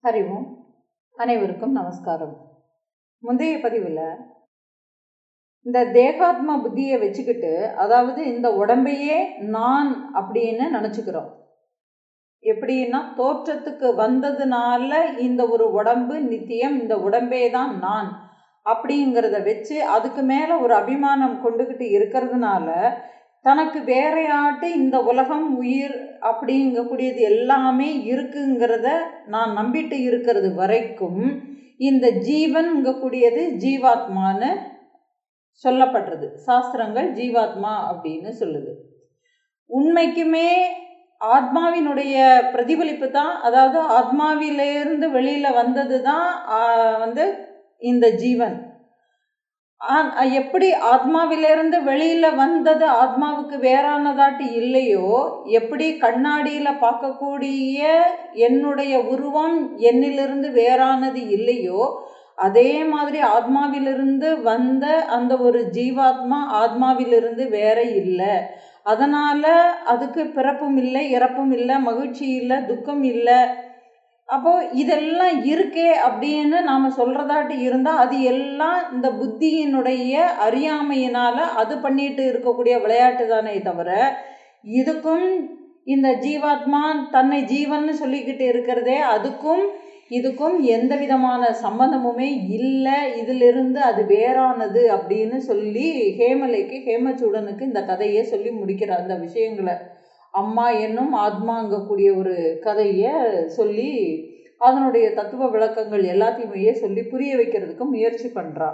அறிவோம் அனைவருக்கும் நமஸ்காரம் முந்தைய பதிவில் இந்த தேகாத்மா புத்தியை வச்சுக்கிட்டு அதாவது இந்த உடம்பையே நான் அப்படின்னு நினச்சிக்கிறோம் எப்படின்னா தோற்றத்துக்கு வந்ததுனால இந்த ஒரு உடம்பு நித்தியம் இந்த உடம்பே தான் நான் அப்படிங்கிறத வச்சு அதுக்கு மேலே ஒரு அபிமானம் கொண்டுக்கிட்டு இருக்கிறதுனால தனக்கு வேறையாட்டு இந்த உலகம் உயிர் அப்படிங்கக்கூடியது எல்லாமே இருக்குங்கிறத நான் நம்பிட்டு இருக்கிறது வரைக்கும் இந்த ஜீவன்ங்கக்கூடியது ஜீவாத்மான்னு சொல்லப்படுறது சாஸ்திரங்கள் ஜீவாத்மா அப்படின்னு சொல்லுது உண்மைக்குமே ஆத்மாவினுடைய பிரதிபலிப்பு தான் அதாவது ஆத்மாவிலேருந்து வெளியில் வந்தது தான் வந்து இந்த ஜீவன் எப்படி ஆத்மாவிலிருந்து வெளியில வந்தது ஆத்மாவுக்கு வேறானதாட்டு இல்லையோ எப்படி கண்ணாடியில் பார்க்கக்கூடிய என்னுடைய உருவம் என்னிலிருந்து வேறானது இல்லையோ அதே மாதிரி ஆத்மாவிலிருந்து வந்த அந்த ஒரு ஜீவாத்மா ஆத்மாவிலிருந்து வேற இல்லை அதனால் அதுக்கு பிறப்பும் இல்லை இறப்பும் இல்லை மகிழ்ச்சி இல்லை துக்கம் இல்லை அப்போது இதெல்லாம் இருக்கே அப்படின்னு நாம் சொல்கிறதாட்டு இருந்தால் அது எல்லாம் இந்த புத்தியினுடைய அறியாமையினால் அது பண்ணிட்டு இருக்கக்கூடிய விளையாட்டு தானே தவிர இதுக்கும் இந்த ஜீவாத்மா தன்னை ஜீவன் சொல்லிக்கிட்டு இருக்கிறதே அதுக்கும் இதுக்கும் எந்த விதமான சம்பந்தமுமே இல்லை இதிலிருந்து அது வேறானது அப்படின்னு சொல்லி ஹேமலைக்கு ஹேமச்சூடனுக்கு இந்த கதையை சொல்லி முடிக்கிறார் அந்த விஷயங்களை அம்மா என்னும் ஆத்மாங்கக்கூடிய ஒரு கதையை சொல்லி அதனுடைய தத்துவ விளக்கங்கள் எல்லாத்தையுமே சொல்லி புரிய வைக்கிறதுக்கு முயற்சி பண்ணுறா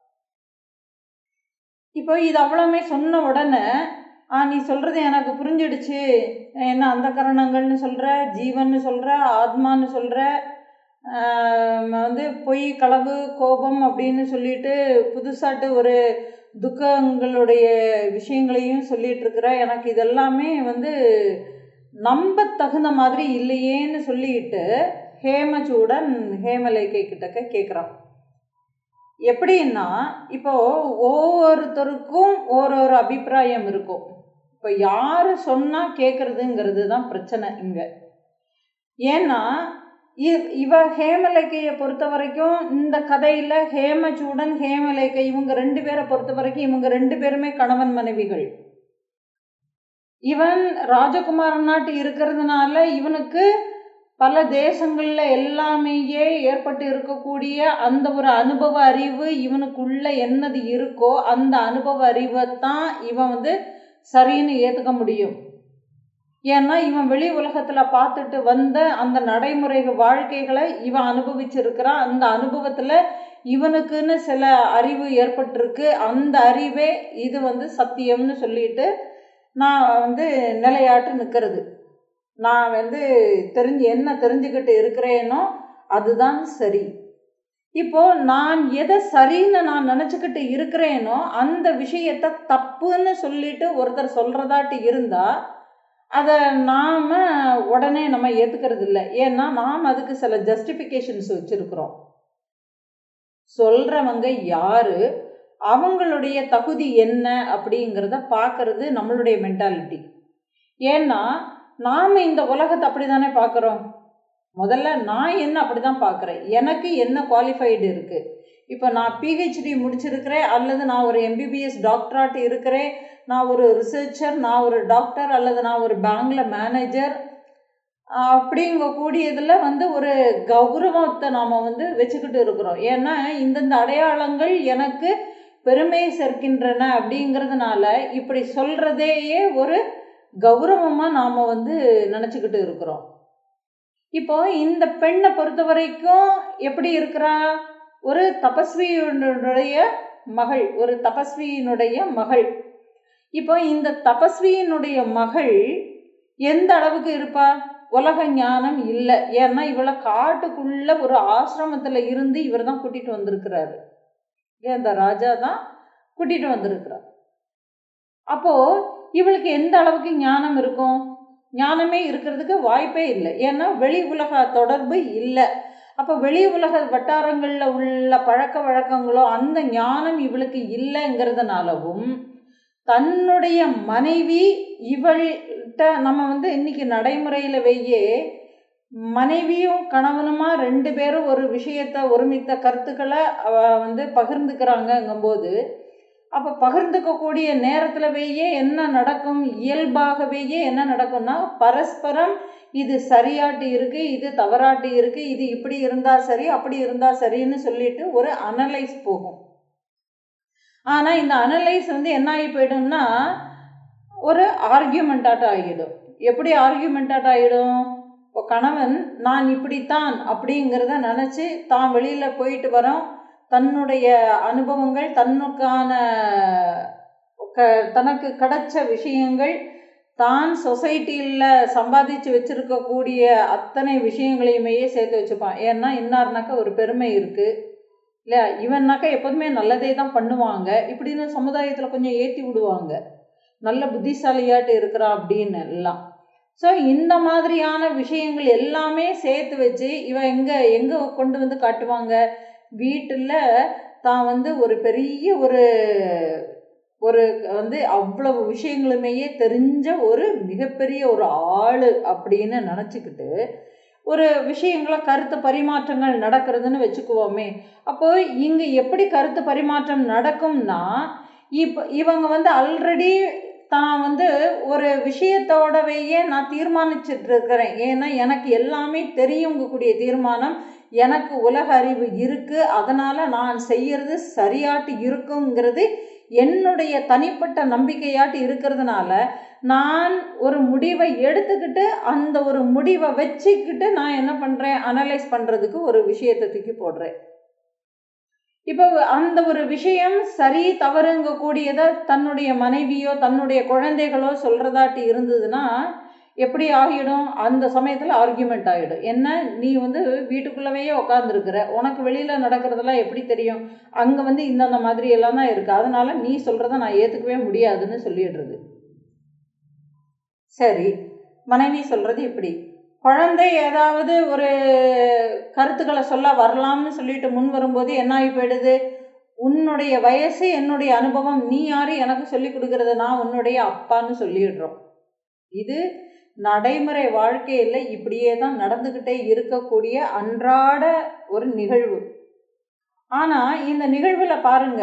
இப்போ இது அவ்வளோமே சொன்ன உடனே ஆ நீ சொல்கிறது எனக்கு புரிஞ்சிடுச்சு என்ன அந்த கரணங்கள்னு சொல்கிற ஜீவன்னு சொல்கிற ஆத்மான்னு சொல்கிற வந்து பொய் களவு கோபம் அப்படின்னு சொல்லிட்டு புதுசாட்டு ஒரு துக்கங்களுடைய விஷயங்களையும் சொல்லிட்டு இருக்கிற எனக்கு இதெல்லாமே வந்து நம்ப தகுந்த மாதிரி இல்லையேன்னு சொல்லிட்டு ஹேமச்சூடன் ஹேமலேக்கை கிட்டக்க கேட்குறான் எப்படின்னா இப்போ ஒவ்வொருத்தருக்கும் ஒரு ஒரு அபிப்பிராயம் இருக்கும் இப்போ யார் சொன்னால் கேட்குறதுங்கிறது தான் பிரச்சனை இங்கே ஏன்னா இவ ஹேமலேக்கையை பொறுத்த வரைக்கும் இந்த கதையில் ஹேமச்சூடன் ஹேமலேக்கை இவங்க ரெண்டு பேரை பொறுத்த வரைக்கும் இவங்க ரெண்டு பேருமே கணவன் மனைவிகள் இவன் ராஜகுமார நாட்டு இருக்கிறதுனால இவனுக்கு பல தேசங்களில் எல்லாமேயே ஏற்பட்டு இருக்கக்கூடிய அந்த ஒரு அனுபவ அறிவு இவனுக்குள்ள என்னது இருக்கோ அந்த அனுபவ அறிவை தான் இவன் வந்து சரின்னு ஏற்றுக்க முடியும் ஏன்னா இவன் வெளி உலகத்தில் பார்த்துட்டு வந்த அந்த நடைமுறை வாழ்க்கைகளை இவன் அனுபவிச்சிருக்கிறான் அந்த அனுபவத்தில் இவனுக்குன்னு சில அறிவு ஏற்பட்டிருக்கு அந்த அறிவே இது வந்து சத்தியம்னு சொல்லிட்டு நான் வந்து நிலையாட்டு நிற்கிறது நான் வந்து தெரிஞ்சு என்ன தெரிஞ்சுக்கிட்டு இருக்கிறேனோ அதுதான் சரி இப்போ நான் எதை சரின்னு நான் நினச்சிக்கிட்டு இருக்கிறேனோ அந்த விஷயத்தை தப்புன்னு சொல்லிட்டு ஒருத்தர் சொல்கிறதாட்டு இருந்தால் அதை நாம் உடனே நம்ம ஏற்றுக்கிறது இல்லை ஏன்னா நாம் அதுக்கு சில ஜஸ்டிஃபிகேஷன்ஸ் வச்சுருக்குறோம் சொல்கிறவங்க யார் அவங்களுடைய தகுதி என்ன அப்படிங்கிறத பார்க்கறது நம்மளுடைய மென்டாலிட்டி ஏன்னா நாம் இந்த உலகத்தை அப்படி தானே பார்க்குறோம் முதல்ல நான் என்ன அப்படி தான் பார்க்குறேன் எனக்கு என்ன குவாலிஃபைடு இருக்குது இப்போ நான் பிஹெச்டி முடிச்சிருக்கிறேன் அல்லது நான் ஒரு எம்பிபிஎஸ் டாக்டராட்டு இருக்கிறேன் நான் ஒரு ரிசர்ச்சர் நான் ஒரு டாக்டர் அல்லது நான் ஒரு பேங்கில் மேனேஜர் அப்படிங்கக்கூடியதில் வந்து ஒரு கௌரவத்தை நாம் வந்து வச்சுக்கிட்டு இருக்கிறோம் ஏன்னா இந்தந்த அடையாளங்கள் எனக்கு பெருமை சேர்க்கின்றன அப்படிங்கிறதுனால இப்படி சொல்கிறதேயே ஒரு கௌரவமாக நாம் வந்து நினச்சிக்கிட்டு இருக்கிறோம் இப்போ இந்த பெண்ணை பொறுத்த வரைக்கும் எப்படி இருக்கிறா ஒரு தபஸ்வியினுடைய மகள் ஒரு தபஸ்வியினுடைய மகள் இப்போ இந்த தபஸ்வியினுடைய மகள் எந்த அளவுக்கு இருப்பா உலக ஞானம் இல்லை ஏன்னா இவளை காட்டுக்குள்ள ஒரு ஆசிரமத்தில் இருந்து இவர் தான் கூட்டிகிட்டு வந்திருக்கிறாரு அந்த ராஜா தான் கூட்டிகிட்டு வந்திருக்கிறார் அப்போது இவளுக்கு எந்த அளவுக்கு ஞானம் இருக்கும் ஞானமே இருக்கிறதுக்கு வாய்ப்பே இல்லை ஏன்னா வெளி உலக தொடர்பு இல்லை அப்போ வெளி உலக வட்டாரங்களில் உள்ள பழக்க வழக்கங்களோ அந்த ஞானம் இவளுக்கு இல்லைங்கிறதுனாலவும் தன்னுடைய மனைவி இவள்கிட்ட நம்ம வந்து இன்னைக்கு நடைமுறையில் வையே மனைவியும் கணவனுமா ரெண்டு பேரும் ஒரு விஷயத்த ஒருமித்த கருத்துக்களை அவ வந்து பகிர்ந்துக்கிறாங்கங்கும்போது அப்போ பகிர்ந்துக்கக்கூடிய நேரத்திலவேயே என்ன நடக்கும் இயல்பாகவேயே என்ன நடக்கும்னா பரஸ்பரம் இது சரியாட்டு இருக்கு இது தவறாட்டு இருக்கு இது இப்படி இருந்தா சரி அப்படி இருந்தா சரின்னு சொல்லிட்டு ஒரு அனலைஸ் போகும் ஆனால் இந்த அனலைஸ் வந்து என்ன ஆகி போயிடும்னா ஒரு ஆர்கியூமெண்ட்டாட்டம் ஆகிடும் எப்படி ஆர்கியூமெண்ட்டாட் ஆகிடும் இப்போ கணவன் நான் இப்படித்தான் அப்படிங்கிறத நினச்சி தான் வெளியில் போயிட்டு வரோம் தன்னுடைய அனுபவங்கள் தன்னுக்கான க தனக்கு கிடைச்ச விஷயங்கள் தான் சொசைட்டியில் சம்பாதிச்சு வச்சுருக்கக்கூடிய அத்தனை விஷயங்களையுமே சேர்த்து வச்சுப்பான் ஏன்னா இன்னார்னாக்கா ஒரு பெருமை இருக்குது இல்லை இவன்னாக்கா எப்போதுமே நல்லதே தான் பண்ணுவாங்க இப்படின்னு சமுதாயத்தில் கொஞ்சம் ஏற்றி விடுவாங்க நல்ல புத்திசாலியாட்டு இருக்கிறான் அப்படின்னு எல்லாம் ஸோ இந்த மாதிரியான விஷயங்கள் எல்லாமே சேர்த்து வச்சு இவன் எங்கே எங்கே கொண்டு வந்து காட்டுவாங்க வீட்டில் தான் வந்து ஒரு பெரிய ஒரு ஒரு வந்து அவ்வளவு விஷயங்களுமேயே தெரிஞ்ச ஒரு மிகப்பெரிய ஒரு ஆள் அப்படின்னு நினச்சிக்கிட்டு ஒரு விஷயங்கள கருத்து பரிமாற்றங்கள் நடக்கிறதுன்னு வச்சுக்குவோமே அப்போ இங்கே எப்படி கருத்து பரிமாற்றம் நடக்கும்னா இப்போ இவங்க வந்து ஆல்ரெடி தான் வந்து ஒரு விஷயத்தோடவையே நான் தீர்மானிச்சிட்டு இருக்கிறேன் ஏன்னா எனக்கு எல்லாமே தெரியுங்கக்கூடிய தீர்மானம் எனக்கு உலக அறிவு இருக்கு அதனால நான் செய்யறது சரியாட்டு இருக்குங்கிறது என்னுடைய தனிப்பட்ட நம்பிக்கையாட்டு இருக்கிறதுனால நான் ஒரு முடிவை எடுத்துக்கிட்டு அந்த ஒரு முடிவை வச்சுக்கிட்டு நான் என்ன பண்ணுறேன் அனலைஸ் பண்ணுறதுக்கு ஒரு விஷயத்தை தூக்கி போடுறேன் இப்போ அந்த ஒரு விஷயம் சரி தவறுங்க கூடியதை தன்னுடைய மனைவியோ தன்னுடைய குழந்தைகளோ சொல்கிறதாட்டி இருந்ததுன்னா எப்படி ஆகிடும் அந்த சமயத்தில் ஆர்கியூமெண்ட் ஆகிடும் என்ன நீ வந்து வீட்டுக்குள்ளவே உட்காந்துருக்குற உனக்கு வெளியில் நடக்கிறதெல்லாம் எப்படி தெரியும் அங்கே வந்து இந்தந்த மாதிரி எல்லாம் தான் இருக்குது அதனால நீ சொல்கிறத நான் ஏற்றுக்கவே முடியாதுன்னு சொல்லிடுறது சரி மனைவி சொல்கிறது இப்படி குழந்தை ஏதாவது ஒரு கருத்துக்களை சொல்ல வரலாம்னு சொல்லிட்டு முன் வரும்போது என்ன ஆகி போயிடுது உன்னுடைய வயசு என்னுடைய அனுபவம் நீ யாரு எனக்கு சொல்லி கொடுக்கறது நான் உன்னுடைய அப்பான்னு சொல்லிடுறோம் இது நடைமுறை வாழ்க்கையில் இப்படியே தான் நடந்துக்கிட்டே இருக்கக்கூடிய அன்றாட ஒரு நிகழ்வு ஆனால் இந்த நிகழ்வில் பாருங்க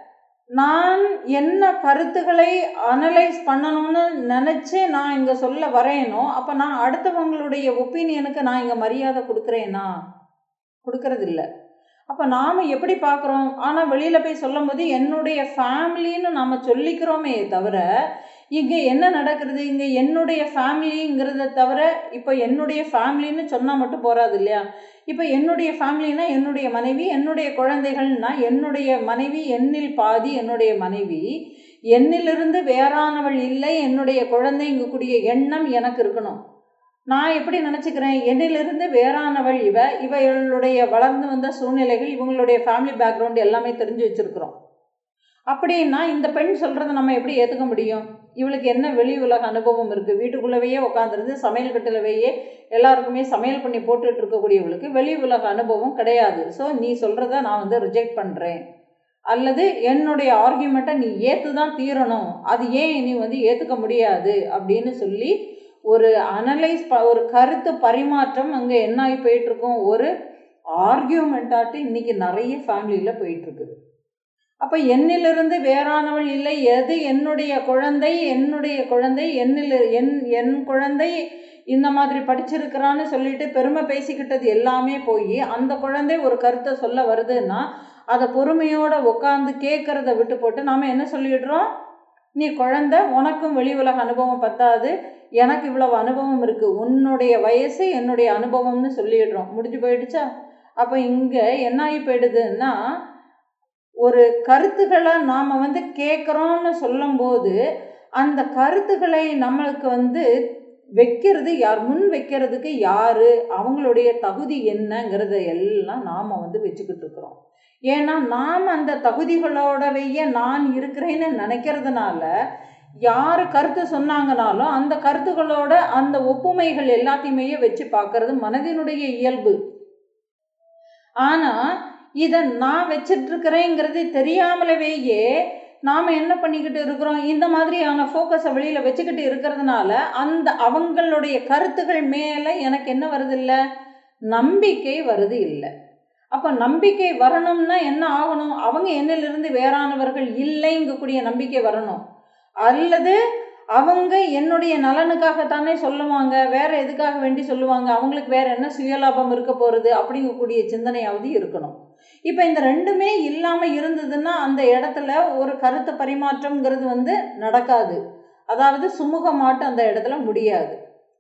நான் என்ன கருத்துக்களை அனலைஸ் பண்ணணும்னு நினச்சி நான் இங்கே சொல்ல வரேனோ அப்போ நான் அடுத்தவங்களுடைய ஒப்பீனியனுக்கு நான் இங்கே மரியாதை கொடுக்குறேனா கொடுக்கறதில்ல அப்போ நாம் எப்படி பார்க்குறோம் ஆனால் வெளியில் போய் சொல்லும் போது என்னுடைய ஃபேமிலின்னு நாம் சொல்லிக்கிறோமே தவிர இங்கே என்ன நடக்கிறது இங்கே என்னுடைய ஃபேமிலிங்கிறத தவிர இப்போ என்னுடைய ஃபேமிலின்னு சொன்னால் மட்டும் போகாது இல்லையா இப்போ என்னுடைய ஃபேமிலினா என்னுடைய மனைவி என்னுடைய குழந்தைகள்னா என்னுடைய மனைவி என்னில் பாதி என்னுடைய மனைவி என்னிலிருந்து வேறானவள் இல்லை என்னுடைய குழந்தைங்கக்கூடிய எண்ணம் எனக்கு இருக்கணும் நான் எப்படி நினச்சிக்கிறேன் என்னிலிருந்து வேறானவள் இவ இவளுடைய வளர்ந்து வந்த சூழ்நிலைகள் இவங்களுடைய ஃபேமிலி பேக்ரவுண்ட் எல்லாமே தெரிஞ்சு வச்சுருக்குறோம் அப்படின்னா இந்த பெண் சொல்கிறத நம்ம எப்படி ஏற்றுக்க முடியும் இவளுக்கு என்ன வெளி உலக அனுபவம் இருக்குது வீட்டுக்குள்ளவேயே உட்காந்துருந்து சமையல் கட்டிலவையே எல்லாருக்குமே சமையல் பண்ணி போட்டுட்டு இருக்கக்கூடியவளுக்கு வெளி உலக அனுபவம் கிடையாது ஸோ நீ சொல்கிறத நான் வந்து ரிஜெக்ட் பண்ணுறேன் அல்லது என்னுடைய ஆர்கியூமெண்ட்டை நீ ஏற்று தான் தீரணும் அது ஏன் நீ வந்து ஏற்றுக்க முடியாது அப்படின்னு சொல்லி ஒரு அனலைஸ் ப ஒரு கருத்து பரிமாற்றம் அங்கே என்ன ஆகி போயிட்டுருக்கும் ஒரு ஆர்கியூமெண்ட்டாட்டு இன்றைக்கி நிறைய ஃபேமிலியில் போயிட்டுருக்குது அப்போ என்னிலிருந்து வேறானவள் இல்லை எது என்னுடைய குழந்தை என்னுடைய குழந்தை என்னில் என் என் குழந்தை இந்த மாதிரி படிச்சிருக்கிறான்னு சொல்லிட்டு பெருமை பேசிக்கிட்டது எல்லாமே போய் அந்த குழந்தை ஒரு கருத்தை சொல்ல வருதுன்னா அதை பொறுமையோடு உட்காந்து கேட்குறத விட்டு போட்டு நாம் என்ன சொல்லிடுறோம் நீ குழந்த உனக்கும் வெளி உலக அனுபவம் பத்தாது எனக்கு இவ்வளவு அனுபவம் இருக்குது உன்னுடைய வயசு என்னுடைய அனுபவம்னு சொல்லிடுறோம் முடிஞ்சு போயிடுச்சா அப்போ இங்கே என்ன ஆகி போயிடுதுன்னா ஒரு கருத்துக்களை நாம் வந்து கேட்குறோன்னு சொல்லும்போது அந்த கருத்துக்களை நம்மளுக்கு வந்து வைக்கிறது யார் முன் வைக்கிறதுக்கு யார் அவங்களுடைய தகுதி என்னங்கிறத எல்லாம் நாம் வந்து வச்சுக்கிட்டு இருக்கிறோம் ஏன்னா நாம் அந்த தகுதிகளோடவையே நான் இருக்கிறேன்னு நினைக்கிறதுனால யார் கருத்து சொன்னாங்கனாலும் அந்த கருத்துக்களோட அந்த ஒப்புமைகள் எல்லாத்தையுமே வச்சு பார்க்கறது மனதினுடைய இயல்பு ஆனால் இதை நான் வச்சிட்ருக்கிறேங்கிறது தெரியாமலவேயே நாம் என்ன பண்ணிக்கிட்டு இருக்கிறோம் இந்த மாதிரியான ஃபோக்கஸை வெளியில் வச்சுக்கிட்டு இருக்கிறதுனால அந்த அவங்களுடைய கருத்துகள் மேலே எனக்கு என்ன வருது இல்லை நம்பிக்கை வருது இல்லை அப்போ நம்பிக்கை வரணும்னா என்ன ஆகணும் அவங்க என்னிலிருந்து வேறானவர்கள் இல்லைங்கக்கூடிய நம்பிக்கை வரணும் அல்லது அவங்க என்னுடைய நலனுக்காகத்தானே சொல்லுவாங்க வேற எதுக்காக வேண்டி சொல்லுவாங்க அவங்களுக்கு வேற என்ன சுயலாபம் இருக்க போகிறது அப்படிங்கக்கூடிய சிந்தனையாவது இருக்கணும் இப்போ இந்த ரெண்டுமே இல்லாமல் இருந்ததுன்னா அந்த இடத்துல ஒரு கருத்து பரிமாற்றம்ங்கிறது வந்து நடக்காது அதாவது சுமூகமாட்டு அந்த இடத்துல முடியாது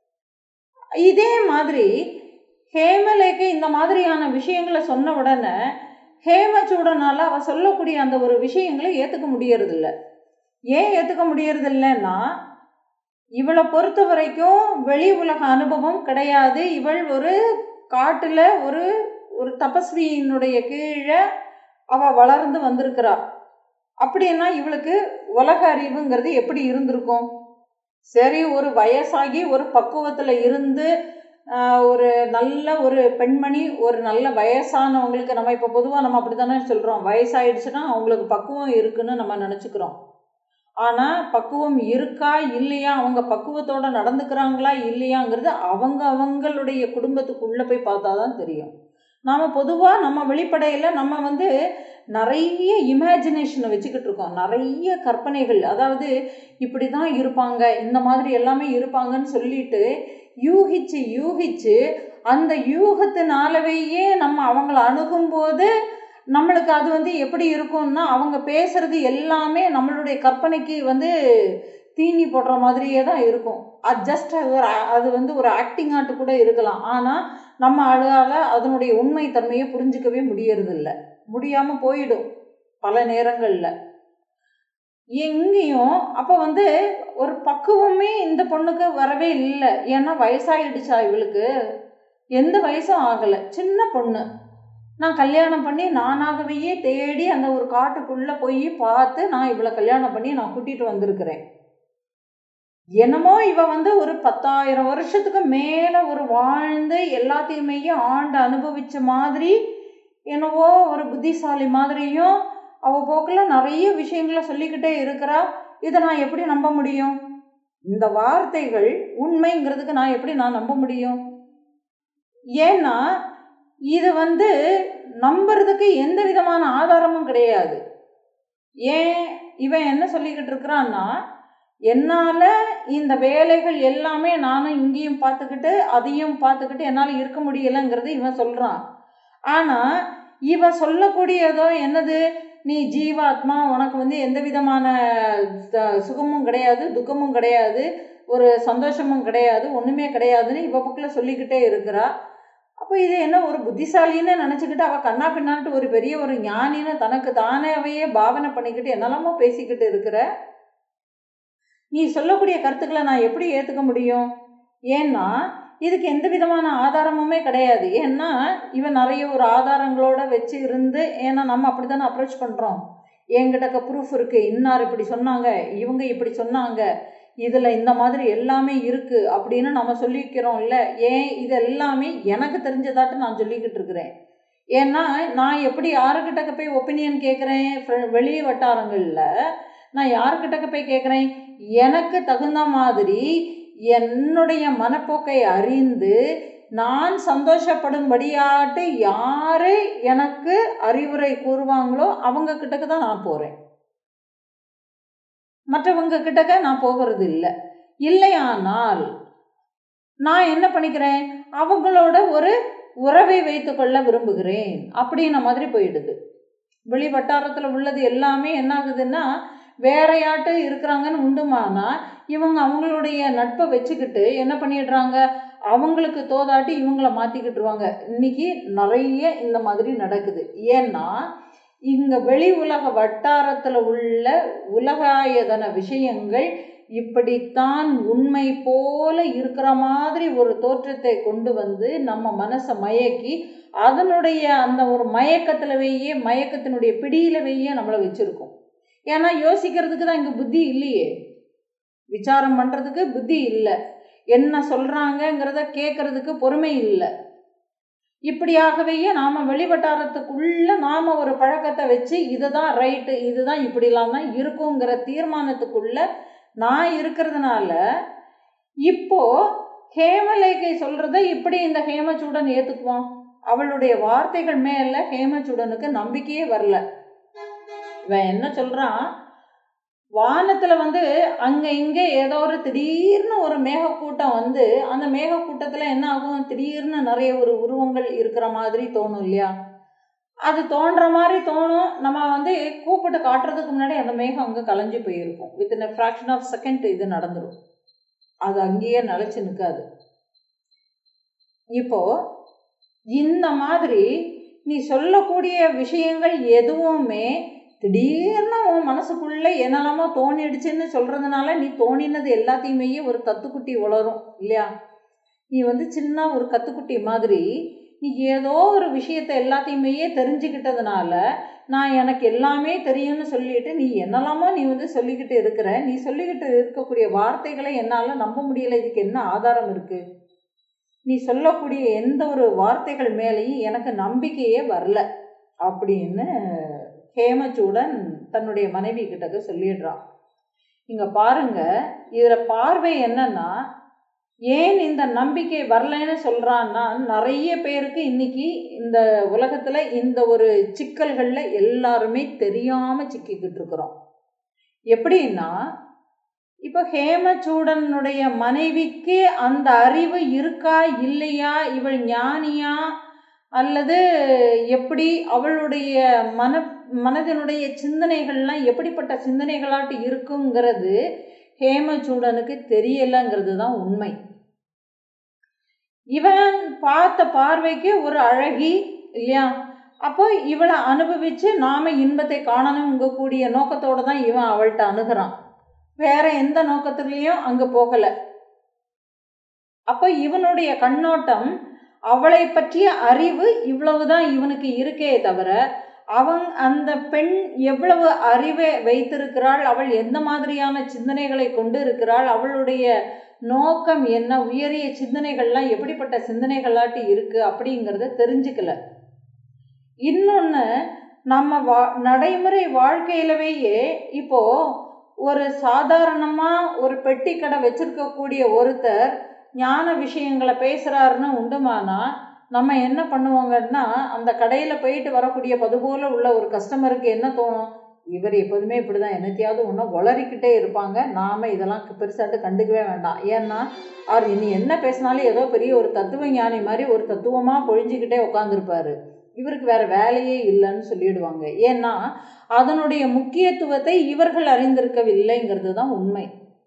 இதே மாதிரி ஹேமலேக்கு இந்த மாதிரியான விஷயங்களை சொன்ன உடனே ஹேமச்சூடனால அவ சொல்லக்கூடிய அந்த ஒரு விஷயங்களை ஏற்றுக்க முடியறதில்ல ஏன் ஏற்றுக்க முடியறதில்லைன்னா இவளை பொறுத்த வரைக்கும் வெளி உலக அனுபவம் கிடையாது இவள் ஒரு காட்டில் ஒரு ஒரு தபஸ்வியினுடைய கீழே அவள் வளர்ந்து வந்திருக்கிறா அப்படின்னா இவளுக்கு உலக அறிவுங்கிறது எப்படி இருந்திருக்கும் சரி ஒரு வயசாகி ஒரு பக்குவத்தில் இருந்து ஒரு நல்ல ஒரு பெண்மணி ஒரு நல்ல வயசானவங்களுக்கு நம்ம இப்போ பொதுவாக நம்ம அப்படி தானே சொல்கிறோம் வயசாயிடுச்சுன்னா அவங்களுக்கு பக்குவம் இருக்குன்னு நம்ம நினச்சிக்கிறோம் ஆனால் பக்குவம் இருக்கா இல்லையா அவங்க பக்குவத்தோடு நடந்துக்கிறாங்களா இல்லையாங்கிறது அவங்க அவங்களுடைய குடும்பத்துக்குள்ளே போய் பார்த்தா தான் தெரியும் நாம் பொதுவாக நம்ம வெளிப்படையில் நம்ம வந்து நிறைய இமேஜினேஷனை வச்சுக்கிட்டு இருக்கோம் நிறைய கற்பனைகள் அதாவது இப்படி தான் இருப்பாங்க இந்த மாதிரி எல்லாமே இருப்பாங்கன்னு சொல்லிட்டு யூகிச்சு யூகிச்சு அந்த யூகத்தினாலவையே நம்ம அவங்கள அணுகும்போது நம்மளுக்கு அது வந்து எப்படி இருக்கும்னா அவங்க பேசுறது எல்லாமே நம்மளுடைய கற்பனைக்கு வந்து தீனி போடுற மாதிரியே தான் இருக்கும் அது ஜஸ்ட் ஒரு அது வந்து ஒரு ஆக்டிங் ஆட்டு கூட இருக்கலாம் ஆனால் நம்ம அழகால் அதனுடைய உண்மை தன்மையை புரிஞ்சிக்கவே முடியறதில்ல முடியாமல் போயிடும் பல நேரங்களில் எங்கேயும் அப்போ வந்து ஒரு பக்குவமே இந்த பொண்ணுக்கு வரவே இல்லை ஏன்னா வயசாகிடுச்சா இவளுக்கு எந்த வயசும் ஆகலை சின்ன பொண்ணு நான் கல்யாணம் பண்ணி நானாகவே தேடி அந்த ஒரு காட்டுக்குள்ளே போய் பார்த்து நான் இவளை கல்யாணம் பண்ணி நான் கூட்டிகிட்டு வந்திருக்கிறேன் என்னமோ இவ வந்து ஒரு பத்தாயிரம் வருஷத்துக்கு மேலே ஒரு வாழ்ந்து எல்லாத்தையுமே ஆண்டு அனுபவித்த மாதிரி என்னவோ ஒரு புத்திசாலி மாதிரியும் அவள் போக்கில் நிறைய விஷயங்களை சொல்லிக்கிட்டே இருக்கிறா இதை நான் எப்படி நம்ப முடியும் இந்த வார்த்தைகள் உண்மைங்கிறதுக்கு நான் எப்படி நான் நம்ப முடியும் ஏன்னா இது வந்து நம்புறதுக்கு எந்த விதமான ஆதாரமும் கிடையாது ஏன் இவன் என்ன சொல்லிக்கிட்டு இருக்கிறான்னா என்னால் இந்த வேலைகள் எல்லாமே நானும் இங்கேயும் பார்த்துக்கிட்டு அதையும் பார்த்துக்கிட்டு என்னால் இருக்க முடியலைங்கிறது இவன் சொல்கிறான் ஆனால் இவன் சொல்லக்கூடியதோ என்னது நீ ஜீவாத்மா உனக்கு வந்து எந்த விதமான சுகமும் கிடையாது துக்கமும் கிடையாது ஒரு சந்தோஷமும் கிடையாது ஒன்றுமே கிடையாதுன்னு இவ பக்கில் சொல்லிக்கிட்டே இருக்கிறா அப்போ இது என்ன ஒரு புத்திசாலின்னு நினச்சிக்கிட்டு அவள் கண்ணா பின்னான்ட்டு ஒரு பெரிய ஒரு ஞானின்னு தனக்கு தானேவையே பாவனை பண்ணிக்கிட்டு என்னெல்லாமோ பேசிக்கிட்டு இருக்கிற நீ சொல்லக்கூடிய கருத்துக்களை நான் எப்படி ஏற்றுக்க முடியும் ஏன்னா இதுக்கு எந்த விதமான ஆதாரமுமே கிடையாது ஏன்னா இவன் நிறைய ஒரு ஆதாரங்களோட வச்சு இருந்து ஏன்னா நம்ம அப்படி தானே அப்ரோச் பண்ணுறோம் என்கிட்டக்க ப்ரூஃப் இருக்குது இன்னார் இப்படி சொன்னாங்க இவங்க இப்படி சொன்னாங்க இதில் இந்த மாதிரி எல்லாமே இருக்குது அப்படின்னு நம்ம சொல்லிக்கிறோம்ல ஏன் இது எல்லாமே எனக்கு தெரிஞ்சதாட்டு நான் சொல்லிக்கிட்டு இருக்கிறேன் ஏன்னா நான் எப்படி யாருக்கிட்டக்க போய் ஒப்பீனியன் கேட்குறேன் வெளி வட்டாரங்களில் நான் யாருக்கிட்டக்க போய் கேட்குறேன் எனக்கு தகுந்த மாதிரி என்னுடைய மனப்போக்கை அறிந்து நான் சந்தோஷப்படும்படியாட்டு யார் எனக்கு அறிவுரை கூறுவாங்களோ அவங்க கிட்டக்கு தான் நான் போகிறேன் மற்றவங்க கிட்டக்க நான் போகிறது இல்லை இல்லையானால் நான் என்ன பண்ணிக்கிறேன் அவங்களோட ஒரு உறவை வைத்துக்கொள்ள விரும்புகிறேன் அப்படின்ன மாதிரி போயிடுது வெளி வட்டாரத்தில் உள்ளது எல்லாமே என்ன ஆகுதுன்னா வேறையாட்டு இருக்கிறாங்கன்னு உண்டுமானா இவங்க அவங்களுடைய நட்பை வச்சுக்கிட்டு என்ன பண்ணிடுறாங்க அவங்களுக்கு தோதாட்டி இவங்கள மாற்றிக்கிட்டுருவாங்க இன்னைக்கு நிறைய இந்த மாதிரி நடக்குது ஏன்னா இங்கே வெளி உலக வட்டாரத்தில் உள்ள உலகாயதன விஷயங்கள் இப்படித்தான் உண்மை போல இருக்கிற மாதிரி ஒரு தோற்றத்தை கொண்டு வந்து நம்ம மனசை மயக்கி அதனுடைய அந்த ஒரு மயக்கத்திலவையே மயக்கத்தினுடைய பிடியிலவையே நம்மளை வச்சுருக்கோம் ஏன்னா யோசிக்கிறதுக்கு தான் இங்கே புத்தி இல்லையே விசாரம் பண்ணுறதுக்கு புத்தி இல்லை என்ன சொல்கிறாங்கங்கிறத கேட்குறதுக்கு பொறுமை இல்லை இப்படியாகவே நாம வெளிவட்டாரத்துக்குள்ள நாம ஒரு பழக்கத்தை வச்சு இதுதான் ரைட்டு இதுதான் இப்படிலாம் தான் இருக்குங்கிற தீர்மானத்துக்குள்ள நான் இருக்கிறதுனால இப்போ ஹேமலேகை சொல்றத இப்படி இந்த ஹேமச்சூடன் ஏத்துக்குவான் அவளுடைய வார்த்தைகள் மேல ஹேமச்சூடனுக்கு நம்பிக்கையே வரல இவன் என்ன சொல்றான் வானத்துல வந்து அங்க இங்க ஏதோ ஒரு திடீர்னு ஒரு மேகக்கூட்டம் வந்து அந்த மேகக்கூட்டத்துல என்ன ஆகும் திடீர்னு நிறைய ஒரு உருவங்கள் இருக்கிற மாதிரி தோணும் இல்லையா அது தோன்ற மாதிரி தோணும் நம்ம வந்து கூப்பிட்டு காட்டுறதுக்கு முன்னாடி அந்த மேகம் அங்கே கலைஞ்சு போயிருக்கும் within a fraction of second இது நடந்துடும் அது அங்கேயே நிலச்சி நிற்காது இப்போ இந்த மாதிரி நீ சொல்லக்கூடிய விஷயங்கள் எதுவுமே திடீர்னு உன் மனசுக்குள்ள என்னெல்லாமோ தோணிடுச்சுன்னு சொல்றதுனால நீ தோணினது எல்லாத்தையுமே ஒரு கத்துக்குட்டி வளரும் இல்லையா நீ வந்து சின்ன ஒரு கத்துக்குட்டி மாதிரி நீ ஏதோ ஒரு விஷயத்த எல்லாத்தையுமே தெரிஞ்சுக்கிட்டதுனால நான் எனக்கு எல்லாமே தெரியும்னு சொல்லிட்டு நீ என்னெல்லாமோ நீ வந்து சொல்லிக்கிட்டு இருக்கிற நீ சொல்லிக்கிட்டு இருக்கக்கூடிய வார்த்தைகளை என்னால் நம்ப முடியல இதுக்கு என்ன ஆதாரம் இருக்கு நீ சொல்லக்கூடிய எந்த ஒரு வார்த்தைகள் மேலேயும் எனக்கு நம்பிக்கையே வரல அப்படின்னு ஹேமச்சூடன் தன்னுடைய மனைவி கிட்டக்க சொல்லிடுறான் இங்க பாருங்க இதுல பார்வை என்னன்னா ஏன் இந்த நம்பிக்கை வரலைன்னு சொல்றான்னா நிறைய பேருக்கு இன்னைக்கு இந்த உலகத்துல இந்த ஒரு சிக்கல்கள்ல எல்லாருமே தெரியாம சிக்கிக்கிட்டு இருக்கிறோம் எப்படின்னா இப்போ ஹேமச்சூடனுடைய மனைவிக்கு அந்த அறிவு இருக்கா இல்லையா இவள் ஞானியா அல்லது எப்படி அவளுடைய மன மனதினுடைய சிந்தனைகள்லாம் எப்படிப்பட்ட சிந்தனைகளாட்டு இருக்குங்கிறது ஹேமச்சூடனுக்கு தெரியலைங்கிறது தான் உண்மை இவன் பார்த்த பார்வைக்கு ஒரு அழகி இல்லையா அப்போ இவளை அனுபவிச்சு நாம இன்பத்தை காணணுங்கக்கூடிய நோக்கத்தோட தான் இவன் அவள்கிட்ட அணுகிறான் வேற எந்த நோக்கத்துலேயும் அங்க போகல அப்போ இவனுடைய கண்ணோட்டம் அவளை பற்றிய அறிவு இவ்வளவுதான் இவனுக்கு இருக்கே தவிர அவன் அந்த பெண் எவ்வளவு அறிவை வைத்திருக்கிறாள் அவள் எந்த மாதிரியான சிந்தனைகளை கொண்டு இருக்கிறாள் அவளுடைய நோக்கம் என்ன உயரிய சிந்தனைகள்லாம் எப்படிப்பட்ட சிந்தனைகளாட்டு இருக்கு அப்படிங்கிறத தெரிஞ்சுக்கல இன்னொன்று நம்ம வா நடைமுறை வாழ்க்கையிலவேயே இப்போ ஒரு சாதாரணமாக ஒரு பெட்டி கடை வச்சிருக்கக்கூடிய ஒருத்தர் ஞான விஷயங்களை பேசுகிறாருன்னு உண்டுமானா நம்ம என்ன பண்ணுவோங்கன்னா அந்த கடையில் போயிட்டு வரக்கூடிய பதுபோல உள்ள ஒரு கஸ்டமருக்கு என்ன தோணும் இவர் எப்போதுமே இப்படி தான் என்னத்தையாவது ஒன்றும் வளரிக்கிட்டே இருப்பாங்க நாம் இதெல்லாம் பெருசாட்டு கண்டுக்கவே வேண்டாம் ஏன்னா அவர் இனி என்ன பேசினாலும் ஏதோ பெரிய ஒரு தத்துவ ஞானி மாதிரி ஒரு தத்துவமாக பொழிஞ்சிக்கிட்டே உட்காந்துருப்பாரு இவருக்கு வேற வேலையே இல்லைன்னு சொல்லிடுவாங்க ஏன்னா அதனுடைய முக்கியத்துவத்தை இவர்கள் அறிந்திருக்கவில்லைங்கிறது தான் உண்மை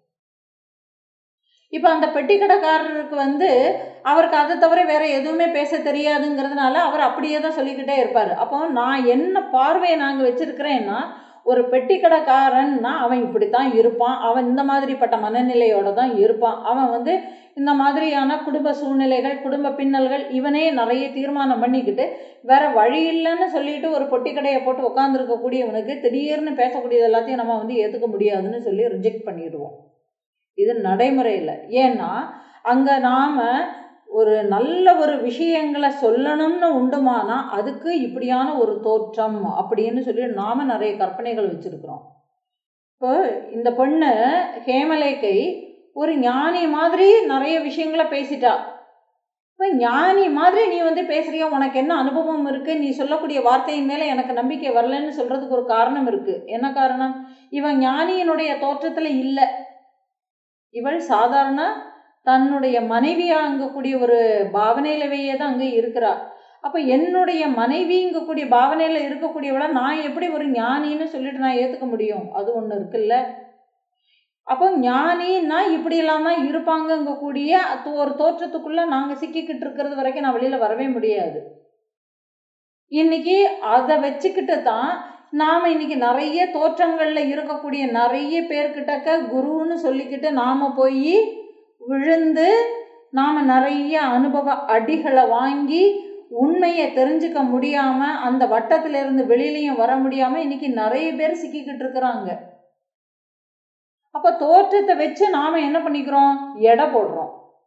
இப்போ அந்த பெட்டி கடைக்காரருக்கு வந்து அவருக்கு அதை தவிர வேற எதுவுமே பேச தெரியாதுங்கிறதுனால அவர் அப்படியே தான் சொல்லிக்கிட்டே இருப்பார் அப்போ நான் என்ன பார்வையை நாங்கள் வச்சிருக்கிறேன்னா ஒரு பெட்டி கடைக்காரன்னா அவன் இப்படித்தான் இருப்பான் அவன் இந்த மாதிரிப்பட்ட மனநிலையோட தான் இருப்பான் அவன் வந்து இந்த மாதிரியான குடும்ப சூழ்நிலைகள் குடும்ப பின்னல்கள் இவனே நிறைய தீர்மானம் பண்ணிக்கிட்டு வேற வழி இல்லைன்னு சொல்லிட்டு ஒரு பொட்டி கடையை போட்டு உட்காந்துருக்கக்கூடியவனுக்கு திடீர்னு பேசக்கூடியது எல்லாத்தையும் நம்ம வந்து ஏற்றுக்க முடியாதுன்னு சொல்லி ரிஜெக்ட் பண்ணிடுவோம் இது நடைமுறையில் ஏன்னா அங்கே நாம் ஒரு நல்ல ஒரு விஷயங்களை சொல்லணும்னு உண்டுமானா அதுக்கு இப்படியான ஒரு தோற்றம் அப்படின்னு சொல்லி நாம நிறைய கற்பனைகள் வச்சுருக்குறோம் இப்போ இந்த பொண்ணு ஹேமலேக்கை ஒரு ஞானி மாதிரி நிறைய விஷயங்களை பேசிட்டா இப்போ ஞானி மாதிரி நீ வந்து பேசுறியா உனக்கு என்ன அனுபவம் இருக்குது நீ சொல்லக்கூடிய வார்த்தையின் மேலே எனக்கு நம்பிக்கை வரலன்னு சொல்கிறதுக்கு ஒரு காரணம் இருக்குது என்ன காரணம் இவன் ஞானியினுடைய தோற்றத்தில் இல்லை இவள் சாதாரண தன்னுடைய மனைவியாங்கக்கூடிய ஒரு பாவனையிலவையே தான் அங்கே இருக்கிறா அப்போ என்னுடைய மனைவிங்கக்கூடிய பாவனையில் இருக்கக்கூடியவளை நான் எப்படி ஒரு ஞானின்னு சொல்லிட்டு நான் ஏற்றுக்க முடியும் அது ஒன்று இருக்குல்ல அப்போ ஞானின்னா இப்படியெல்லாம் தான் இருப்பாங்கங்கக்கூடிய ஒரு தோற்றத்துக்குள்ளே நாங்கள் சிக்கிக்கிட்டு இருக்கிறது வரைக்கும் நான் வெளியில் வரவே முடியாது இன்னைக்கு அதை வச்சுக்கிட்டு தான் நாம் இன்னைக்கு நிறைய தோற்றங்களில் இருக்கக்கூடிய நிறைய பேர்கிட்டக்க குருன்னு சொல்லிக்கிட்டு நாம் போய் விழுந்து நாம் நிறைய அனுபவ அடிகளை வாங்கி உண்மையை தெரிஞ்சுக்க முடியாமல் அந்த வட்டத்திலிருந்து வெளியிலையும் வர முடியாமல் இன்னைக்கு நிறைய பேர் சிக்கிக்கிட்டு இருக்கிறாங்க அப்போ தோற்றத்தை வச்சு நாம் என்ன பண்ணிக்கிறோம் எடை போடுறோம்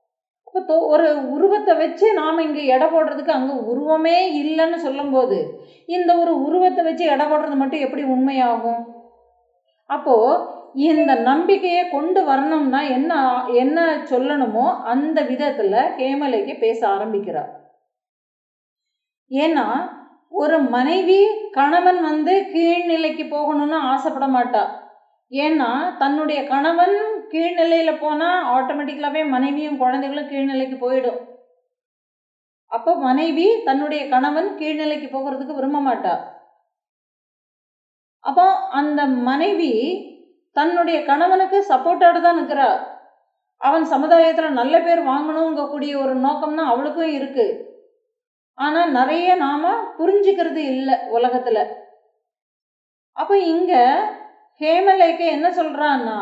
அப்போ தோ ஒரு உருவத்தை வச்சு நாம் இங்கே எடை போடுறதுக்கு அங்கே உருவமே இல்லைன்னு சொல்லும்போது இந்த ஒரு உருவத்தை வச்சு எடை போடுறது மட்டும் எப்படி உண்மையாகும் அப்போது இந்த நம்பிக்கையை கொண்டு வரணும்னா என்ன என்ன சொல்லணுமோ அந்த விதத்தில் ஹேமலைக்கு பேச ஆரம்பிக்கிறார் ஏன்னா ஒரு மனைவி கணவன் வந்து கீழ்நிலைக்கு போகணும்னு ஆசைப்பட மாட்டா ஏன்னா தன்னுடைய கணவன் கீழ்நிலையில் போனால் ஆட்டோமேட்டிக்கலாகவே மனைவியும் குழந்தைகளும் கீழ்நிலைக்கு போயிடும் அப்போ மனைவி தன்னுடைய கணவன் கீழ்நிலைக்கு போகிறதுக்கு விரும்ப மாட்டா அப்போ அந்த மனைவி தன்னுடைய கணவனுக்கு சப்போர்ட்டோடு தான் நிற்கிறா அவன் சமுதாயத்தில் நல்ல பேர் வாங்கணுங்கக்கூடிய ஒரு நோக்கம் தான் அவளுக்கும் இருக்குது ஆனால் நிறைய நாம் புரிஞ்சுக்கிறது இல்லை உலகத்தில் அப்போ இங்கே ஹேமலேக்க என்ன சொல்கிறான்னா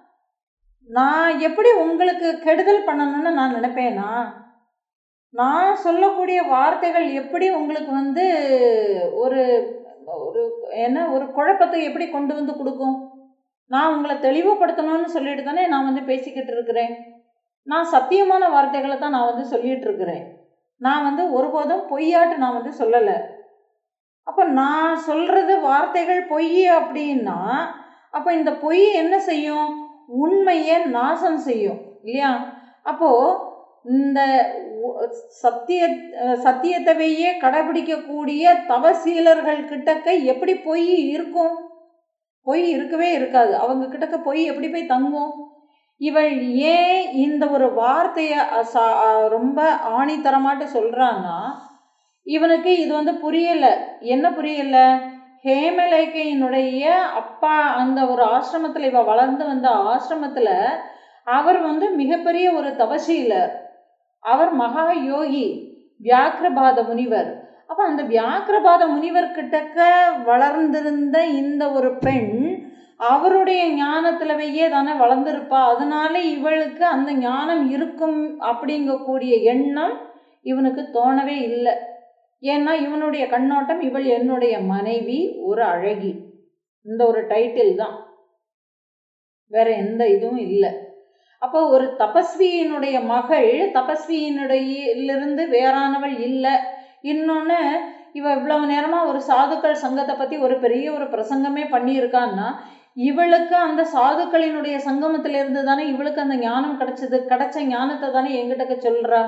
நான் எப்படி உங்களுக்கு கெடுதல் பண்ணணும்னு நான் நினைப்பேனா நான் சொல்லக்கூடிய வார்த்தைகள் எப்படி உங்களுக்கு வந்து ஒரு ஒரு என்ன ஒரு குழப்பத்தை எப்படி கொண்டு வந்து கொடுக்கும் நான் உங்களை தெளிவுபடுத்தணும்னு சொல்லிட்டு தானே நான் வந்து பேசிக்கிட்டு இருக்கிறேன் நான் சத்தியமான வார்த்தைகளை தான் நான் வந்து சொல்லிட்டு இருக்கிறேன் நான் வந்து ஒருபோதும் பொய்யாட்டு நான் வந்து சொல்லலை அப்போ நான் சொல்கிறது வார்த்தைகள் பொய் அப்படின்னா அப்போ இந்த பொய் என்ன செய்யும் உண்மையை நாசம் செய்யும் இல்லையா அப்போது இந்த சத்திய சத்தியத்தவையே கடைபிடிக்கக்கூடிய தவசீலர்கள் கிட்டக்க எப்படி பொய் இருக்கும் பொய் இருக்கவே இருக்காது அவங்க கிட்டக்க பொய் எப்படி போய் தங்கும் இவள் ஏன் இந்த ஒரு வார்த்தையை ரொம்ப ஆணித்தரமாட்டு சொல்கிறான்னா இவனுக்கு இது வந்து புரியலை என்ன புரியலை ஹேமலேக்கையினுடைய அப்பா அந்த ஒரு ஆசிரமத்தில் இவ வளர்ந்து வந்த ஆசிரமத்தில் அவர் வந்து மிகப்பெரிய ஒரு தவசீலர் அவர் மகா யோகி வியாக்கிரபாத முனிவர் அப்போ அந்த வியாக்கிரபாத முனிவர் கிட்டக்க வளர்ந்திருந்த இந்த ஒரு பெண் அவருடைய ஞானத்திலவையே தானே வளர்ந்துருப்பா அதனால இவளுக்கு அந்த ஞானம் இருக்கும் அப்படிங்கக்கூடிய எண்ணம் இவனுக்கு தோணவே இல்லை ஏன்னா இவனுடைய கண்ணோட்டம் இவள் என்னுடைய மனைவி ஒரு அழகி இந்த ஒரு டைட்டில் தான் வேற எந்த இதுவும் இல்லை அப்போ ஒரு தபஸ்வியினுடைய மகள் தபஸ்வியினுடையிலிருந்து வேறானவள் இல்லை இன்னொன்று இவ இவ்வளவு நேரமாக ஒரு சாதுக்கள் சங்கத்தை பற்றி ஒரு பெரிய ஒரு பிரசங்கமே பண்ணியிருக்கான்னா இவளுக்கு அந்த சாதுக்களினுடைய சங்கமத்திலிருந்து தானே இவளுக்கு அந்த ஞானம் கிடைச்சது கிடைச்ச ஞானத்தை தானே எங்கிட்ட சொல்கிறா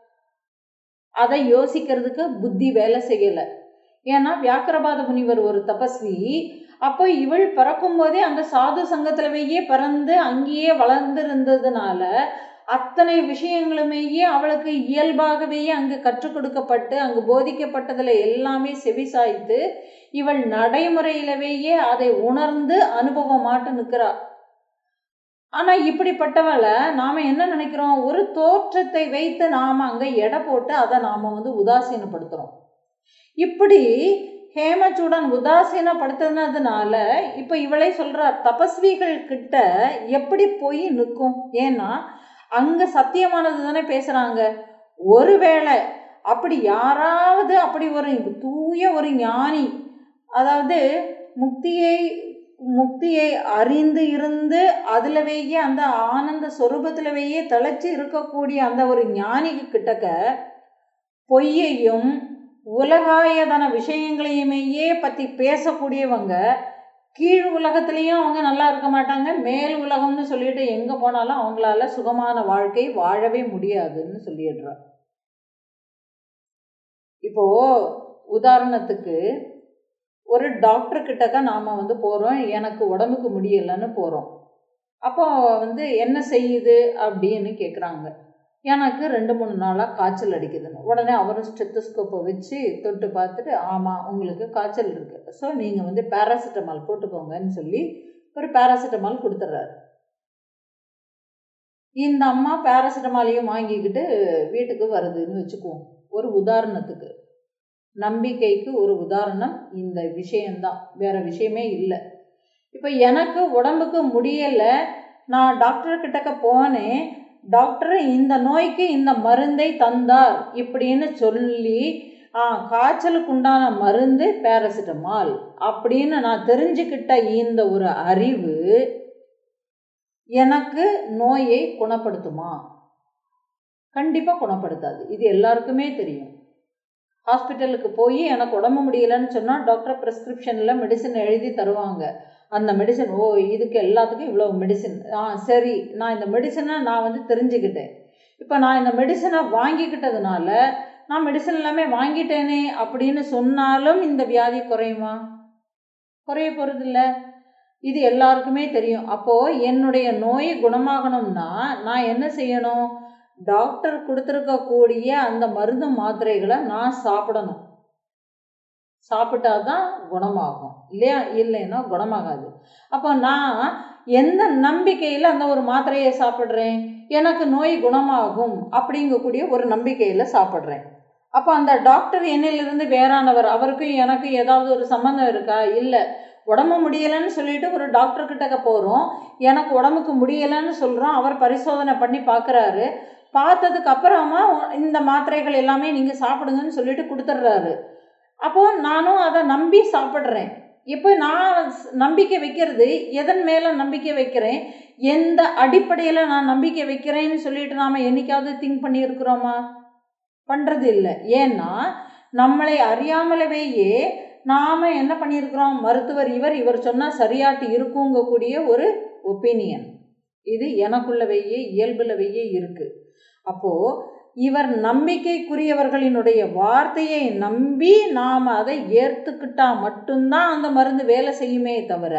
அதை யோசிக்கிறதுக்கு புத்தி வேலை செய்யலை ஏன்னா வியாக்கிரபாத முனிவர் ஒரு தபஸ்வி அப்போ இவள் பிறக்கும் போதே அந்த சாது சங்கத்திலவையே பிறந்து அங்கேயே வளர்ந்திருந்ததுனால அத்தனை விஷயங்களுமேயே அவளுக்கு இயல்பாகவே அங்கு கற்றுக் கொடுக்கப்பட்டு அங்கு போதிக்கப்பட்டதில் எல்லாமே செவிசாய்த்து இவள் நடைமுறையிலவேயே அதை உணர்ந்து அனுபவமாட்டு நிற்கிறா ஆனால் இப்படிப்பட்டவளை நாம் என்ன நினைக்கிறோம் ஒரு தோற்றத்தை வைத்து நாம் அங்கே எடை போட்டு அதை நாம் வந்து உதாசீனப்படுத்துகிறோம் இப்படி ஹேமச்சூடன் உதாசீனப்படுத்தினதுனால இப்போ இவளை சொல்கிறா தபஸ்விகள் கிட்ட எப்படி போய் நிற்கும் ஏன்னா அங்கே சத்தியமானது தானே பேசுகிறாங்க ஒருவேளை அப்படி யாராவது அப்படி ஒரு தூய ஒரு ஞானி அதாவது முக்தியை முக்தியை அறிந்து இருந்து அதிலவேயே அந்த ஆனந்த சொரூபத்திலவேயே திளைச்சி இருக்கக்கூடிய அந்த ஒரு ஞானிக்கு கிட்டக்க பொய்யையும் உலகாயதன விஷயங்களையுமேயே பற்றி பேசக்கூடியவங்க கீழ் உலகத்துலேயும் அவங்க நல்லா இருக்க மாட்டாங்க மேல் உலகம்னு சொல்லிட்டு எங்கே போனாலும் அவங்களால சுகமான வாழ்க்கை வாழவே முடியாதுன்னு சொல்லிடுறார் இப்போ உதாரணத்துக்கு ஒரு டாக்டர் கிட்டக்க நாம் வந்து போகிறோம் எனக்கு உடம்புக்கு முடியலைன்னு போகிறோம் அப்போ வந்து என்ன செய்யுது அப்படின்னு கேட்குறாங்க எனக்கு ரெண்டு மூணு நாளாக காய்ச்சல் அடிக்குதுன்னு உடனே அவரும் ஸ்டெத்தஸ்கோப்பை வச்சு தொட்டு பார்த்துட்டு ஆமாம் உங்களுக்கு காய்ச்சல் இருக்குது ஸோ நீங்கள் வந்து பேராசிட்டமால் போட்டுக்கோங்கன்னு சொல்லி ஒரு பேராசிட்டமால் கொடுத்துட்றாரு இந்த அம்மா பேராசிட்டமாலையும் வாங்கிக்கிட்டு வீட்டுக்கு வருதுன்னு வச்சுக்குவோம் ஒரு உதாரணத்துக்கு நம்பிக்கைக்கு ஒரு உதாரணம் இந்த விஷயந்தான் வேற விஷயமே இல்லை இப்போ எனக்கு உடம்புக்கு முடியலை நான் டாக்டர் கிட்டக்க போனேன் டாக்டர் இந்த நோய்க்கு இந்த மருந்தை தந்தார் இப்படின்னு சொல்லி ஆ காய்ச்சலுக்கு உண்டான மருந்து பேராசிட்டமால் அப்படின்னு நான் தெரிஞ்சுக்கிட்ட இந்த ஒரு அறிவு எனக்கு நோயை குணப்படுத்துமா கண்டிப்பாக குணப்படுத்தாது இது எல்லாருக்குமே தெரியும் ஹாஸ்பிட்டலுக்கு போய் எனக்கு உடம்பு முடியலைன்னு சொன்னால் டாக்டர் ப்ரெஸ்கிரிப்ஷனில் மெடிசன் எழுதி தருவாங்க அந்த மெடிசன் ஓ இதுக்கு எல்லாத்துக்கும் இவ்வளோ மெடிசன் ஆ சரி நான் இந்த மெடிசனை நான் வந்து தெரிஞ்சுக்கிட்டேன் இப்போ நான் இந்த மெடிசனை வாங்கிக்கிட்டதுனால நான் மெடிசன் எல்லாமே வாங்கிட்டேனே அப்படின்னு சொன்னாலும் இந்த வியாதி குறையுமா குறைய போகிறதில்ல இது எல்லாருக்குமே தெரியும் அப்போது என்னுடைய நோய் குணமாகணும்னா நான் என்ன செய்யணும் டாக்டர் கொடுத்துருக்கக்கூடிய அந்த மருந்து மாத்திரைகளை நான் சாப்பிடணும் சாப்பிட்டா தான் குணமாகும் இல்லையா இல்லைன்னா குணமாகாது அப்போ நான் எந்த நம்பிக்கையில் அந்த ஒரு மாத்திரையை சாப்பிட்றேன் எனக்கு நோய் குணமாகும் அப்படிங்கக்கூடிய ஒரு நம்பிக்கையில் சாப்பிட்றேன் அப்போ அந்த டாக்டர் என்னிலிருந்து வேறானவர் அவருக்கும் எனக்கும் ஏதாவது ஒரு சம்மந்தம் இருக்கா இல்லை உடம்பு முடியலைன்னு சொல்லிட்டு ஒரு டாக்டர் கிட்டக்க போகிறோம் எனக்கு உடம்புக்கு முடியலைன்னு சொல்கிறோம் அவர் பரிசோதனை பண்ணி பார்க்குறாரு பார்த்ததுக்கு அப்புறமா இந்த மாத்திரைகள் எல்லாமே நீங்கள் சாப்பிடுங்கன்னு சொல்லிட்டு கொடுத்துட்றாரு அப்போது நானும் அதை நம்பி சாப்பிட்றேன் இப்போ நான் நம்பிக்கை வைக்கிறது எதன் மேலே நம்பிக்கை வைக்கிறேன் எந்த அடிப்படையில் நான் நம்பிக்கை வைக்கிறேன்னு சொல்லிட்டு நாம் என்னைக்காவது திங்க் பண்ணியிருக்கிறோமா பண்ணுறது இல்லை ஏன்னா நம்மளை அறியாமலவேயே நாம் என்ன பண்ணியிருக்கிறோம் மருத்துவர் இவர் இவர் சொன்னால் சரியாட்டு இருக்குங்கக்கூடிய ஒரு ஒப்பீனியன் இது எனக்குள்ளவையே இயல்புலவையே இருக்குது அப்போது இவர் நம்பிக்கைக்குரியவர்களினுடைய வார்த்தையை நம்பி நாம் அதை ஏற்றுக்கிட்டா மட்டும்தான் அந்த மருந்து வேலை செய்யுமே தவிர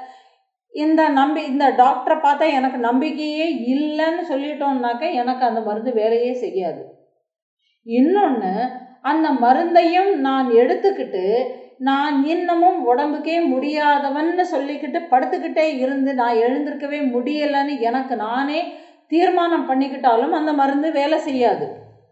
இந்த நம்பி இந்த டாக்டரை பார்த்தா எனக்கு நம்பிக்கையே இல்லைன்னு சொல்லிட்டோம்னாக்க எனக்கு அந்த மருந்து வேலையே செய்யாது இன்னொன்று அந்த மருந்தையும் நான் எடுத்துக்கிட்டு நான் இன்னமும் உடம்புக்கே முடியாதவன்னு சொல்லிக்கிட்டு படுத்துக்கிட்டே இருந்து நான் எழுந்திருக்கவே முடியலைன்னு எனக்கு நானே தீர்மானம் பண்ணிக்கிட்டாலும் அந்த மருந்து வேலை செய்யாது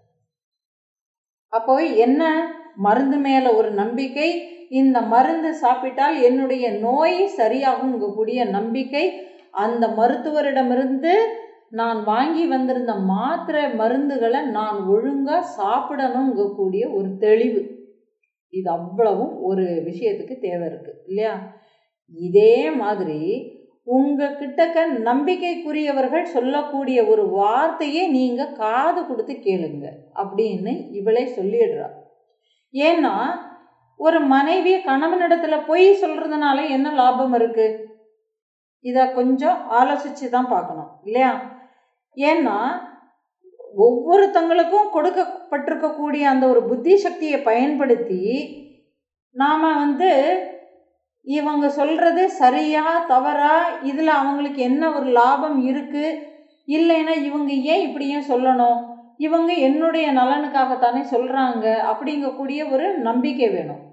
அப்போ என்ன மருந்து மேலே ஒரு நம்பிக்கை இந்த மருந்து சாப்பிட்டால் என்னுடைய நோய் சரியாகுங்கக்கூடிய நம்பிக்கை அந்த மருத்துவரிடமிருந்து நான் வாங்கி வந்திருந்த மாத்திரை மருந்துகளை நான் ஒழுங்காக சாப்பிடணுங்கக்கூடிய ஒரு தெளிவு இது அவ்வளவும் ஒரு விஷயத்துக்கு தேவை இருக்குது இல்லையா இதே மாதிரி உங்கள் கிட்டக்க நம்பிக்கைக்குரியவர்கள் சொல்லக்கூடிய ஒரு வார்த்தையை நீங்கள் காது கொடுத்து கேளுங்க அப்படின்னு இவளே சொல்லிடுறா ஏன்னா ஒரு மனைவி கணவனிடத்தில் பொய் சொல்கிறதுனால என்ன லாபம் இருக்குது இதை கொஞ்சம் ஆலோசித்து தான் பார்க்கணும் இல்லையா ஏன்னா ஒவ்வொருத்தங்களுக்கும் கொடுக்கப்பட்டிருக்கக்கூடிய அந்த ஒரு புத்தி சக்தியை பயன்படுத்தி நாம் வந்து இவங்க சொல்கிறது சரியா தவறா இதில் அவங்களுக்கு என்ன ஒரு லாபம் இருக்குது இல்லைன்னா இவங்க ஏன் இப்படியும் சொல்லணும் இவங்க என்னுடைய நலனுக்காகத்தானே சொல்கிறாங்க அப்படிங்கக்கூடிய ஒரு நம்பிக்கை வேணும்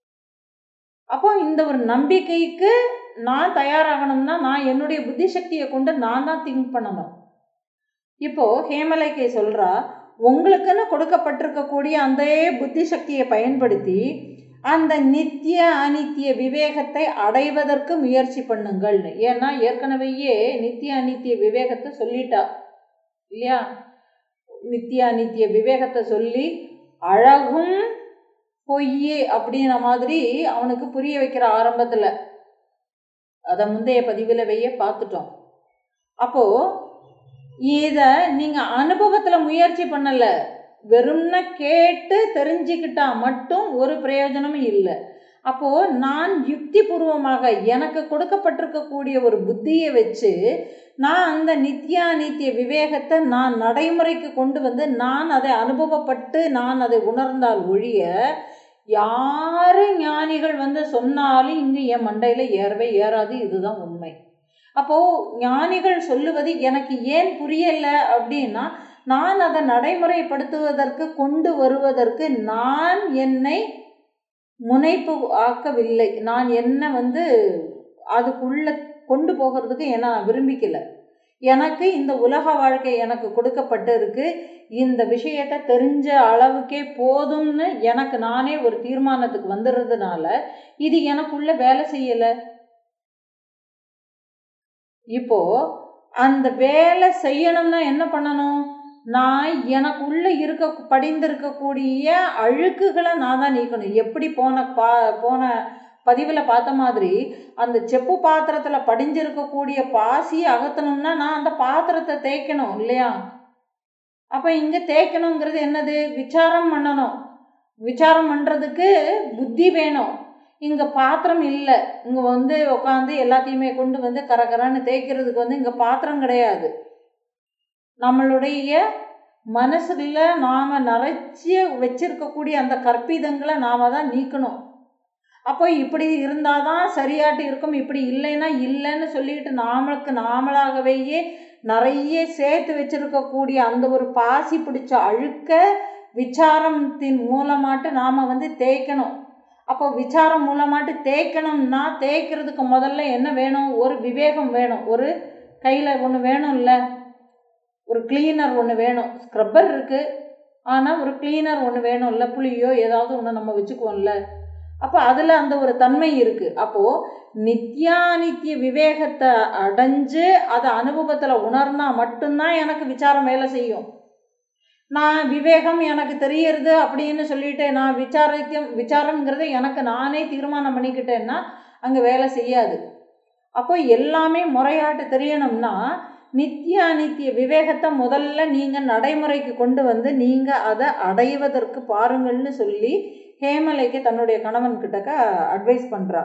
அப்போ இந்த ஒரு நம்பிக்கைக்கு நான் தயாராகணும்னா நான் என்னுடைய புத்தி சக்தியை கொண்டு நான் தான் திங்க் பண்ணணும் இப்போது ஹேமலைக்கை சொல்கிறா உங்களுக்குன்னு கொடுக்கப்பட்டிருக்கக்கூடிய அந்த புத்தி சக்தியை பயன்படுத்தி அந்த நித்திய அனித்திய விவேகத்தை அடைவதற்கு முயற்சி பண்ணுங்கள் ஏன்னா ஏற்கனவேயே நித்திய அனித்திய விவேகத்தை சொல்லிட்டா இல்லையா நித்திய அனித்திய விவேகத்தை சொல்லி அழகும் பொய்யே அப்படின்ற மாதிரி அவனுக்கு புரிய வைக்கிற ஆரம்பத்தில் அதை முந்தைய பதிவில் வைய பார்த்துட்டோம் அப்போது இதை நீங்கள் அனுபவத்தில் முயற்சி பண்ணலை வெறும்ன கேட்டு தெரிஞ்சுக்கிட்டா மட்டும் ஒரு பிரயோஜனமும் இல்லை அப்போது நான் யுக்தி பூர்வமாக எனக்கு கொடுக்கப்பட்டிருக்கக்கூடிய ஒரு புத்தியை வச்சு நான் அந்த நித்யா நித்திய விவேகத்தை நான் நடைமுறைக்கு கொண்டு வந்து நான் அதை அனுபவப்பட்டு நான் அதை உணர்ந்தால் ஒழிய யாரு ஞானிகள் வந்து சொன்னாலும் இங்கே என் மண்டையில் ஏறவே ஏறாது இதுதான் உண்மை அப்போது ஞானிகள் சொல்லுவது எனக்கு ஏன் புரியலை அப்படின்னா நான் அதை நடைமுறைப்படுத்துவதற்கு கொண்டு வருவதற்கு நான் என்னை முனைப்பு ஆக்கவில்லை நான் என்ன வந்து அதுக்குள்ளே கொண்டு போகிறதுக்கு என்ன நான் விரும்பிக்கல எனக்கு இந்த உலக வாழ்க்கை எனக்கு கொடுக்கப்பட்டு இருக்கு இந்த விஷயத்தை தெரிஞ்ச அளவுக்கே போதும்னு எனக்கு நானே ஒரு தீர்மானத்துக்கு வந்துடுறதுனால இது எனக்குள்ள வேலை செய்யலை இப்போ அந்த வேலை செய்யணும்னா என்ன பண்ணணும் நான் எனக்குள்ள இருக்க படிந்திருக்கக்கூடிய அழுக்குகளை நான் தான் நீக்கணும் எப்படி போன பா போன பதிவில் பார்த்த மாதிரி அந்த செப்பு பாத்திரத்தில் படிஞ்சிருக்கக்கூடிய பாசியை அகற்றணும்னா நான் அந்த பாத்திரத்தை தேய்க்கணும் இல்லையா அப்போ இங்கே தேய்க்கணுங்கிறது என்னது விசாரம் பண்ணணும் விசாரம் பண்ணுறதுக்கு புத்தி வேணும் இங்கே பாத்திரம் இல்லை இங்கே வந்து உட்காந்து எல்லாத்தையுமே கொண்டு வந்து கரகரன்னு தேய்க்கிறதுக்கு வந்து இங்கே பாத்திரம் கிடையாது நம்மளுடைய மனசுல நாம் நிறைச்சி வச்சிருக்கக்கூடிய அந்த கற்பிதங்களை நாம் தான் நீக்கணும் அப்போ இப்படி இருந்தால் தான் சரியாட்டு இருக்கும் இப்படி இல்லைன்னா இல்லைன்னு சொல்லிட்டு நாமளுக்கு நாமளாகவேயே நிறைய சேர்த்து வச்சிருக்கக்கூடிய அந்த ஒரு பாசி பிடிச்ச அழுக்க விசாரத்தின் மூலமாட்டு நாம் வந்து தேய்க்கணும் அப்போ விசாரம் மூலமாட்டு தேய்க்கணும்னா தேய்க்கிறதுக்கு முதல்ல என்ன வேணும் ஒரு விவேகம் வேணும் ஒரு கையில் ஒன்று வேணும்ல ஒரு கிளீனர் ஒன்று வேணும் ஸ்க்ரப்பர் இருக்குது ஆனால் ஒரு கிளீனர் ஒன்று வேணும்ல புளியோ ஏதாவது ஒன்று நம்ம வச்சுக்குவோம்ல அப்போ அதில் அந்த ஒரு தன்மை இருக்குது அப்போது நித்யானித்திய விவேகத்தை அடைஞ்சு அதை அனுபவத்தில் உணர்னா மட்டும்தான் எனக்கு விசாரம் வேலை செய்யும் நான் விவேகம் எனக்கு தெரியறது அப்படின்னு சொல்லிட்டு நான் விசாரிக்கம் விசாரங்கிறத எனக்கு நானே தீர்மானம் பண்ணிக்கிட்டேன்னா அங்கே வேலை செய்யாது அப்போ எல்லாமே முறையாட்டு தெரியணும்னா நித்திய அனித்திய விவேகத்தை முதல்ல நீங்கள் நடைமுறைக்கு கொண்டு வந்து நீங்கள் அதை அடைவதற்கு பாருங்கள்னு சொல்லி ஹேமலைக்கு தன்னுடைய கணவன் கிட்டக்க அட்வைஸ் பண்ணுறா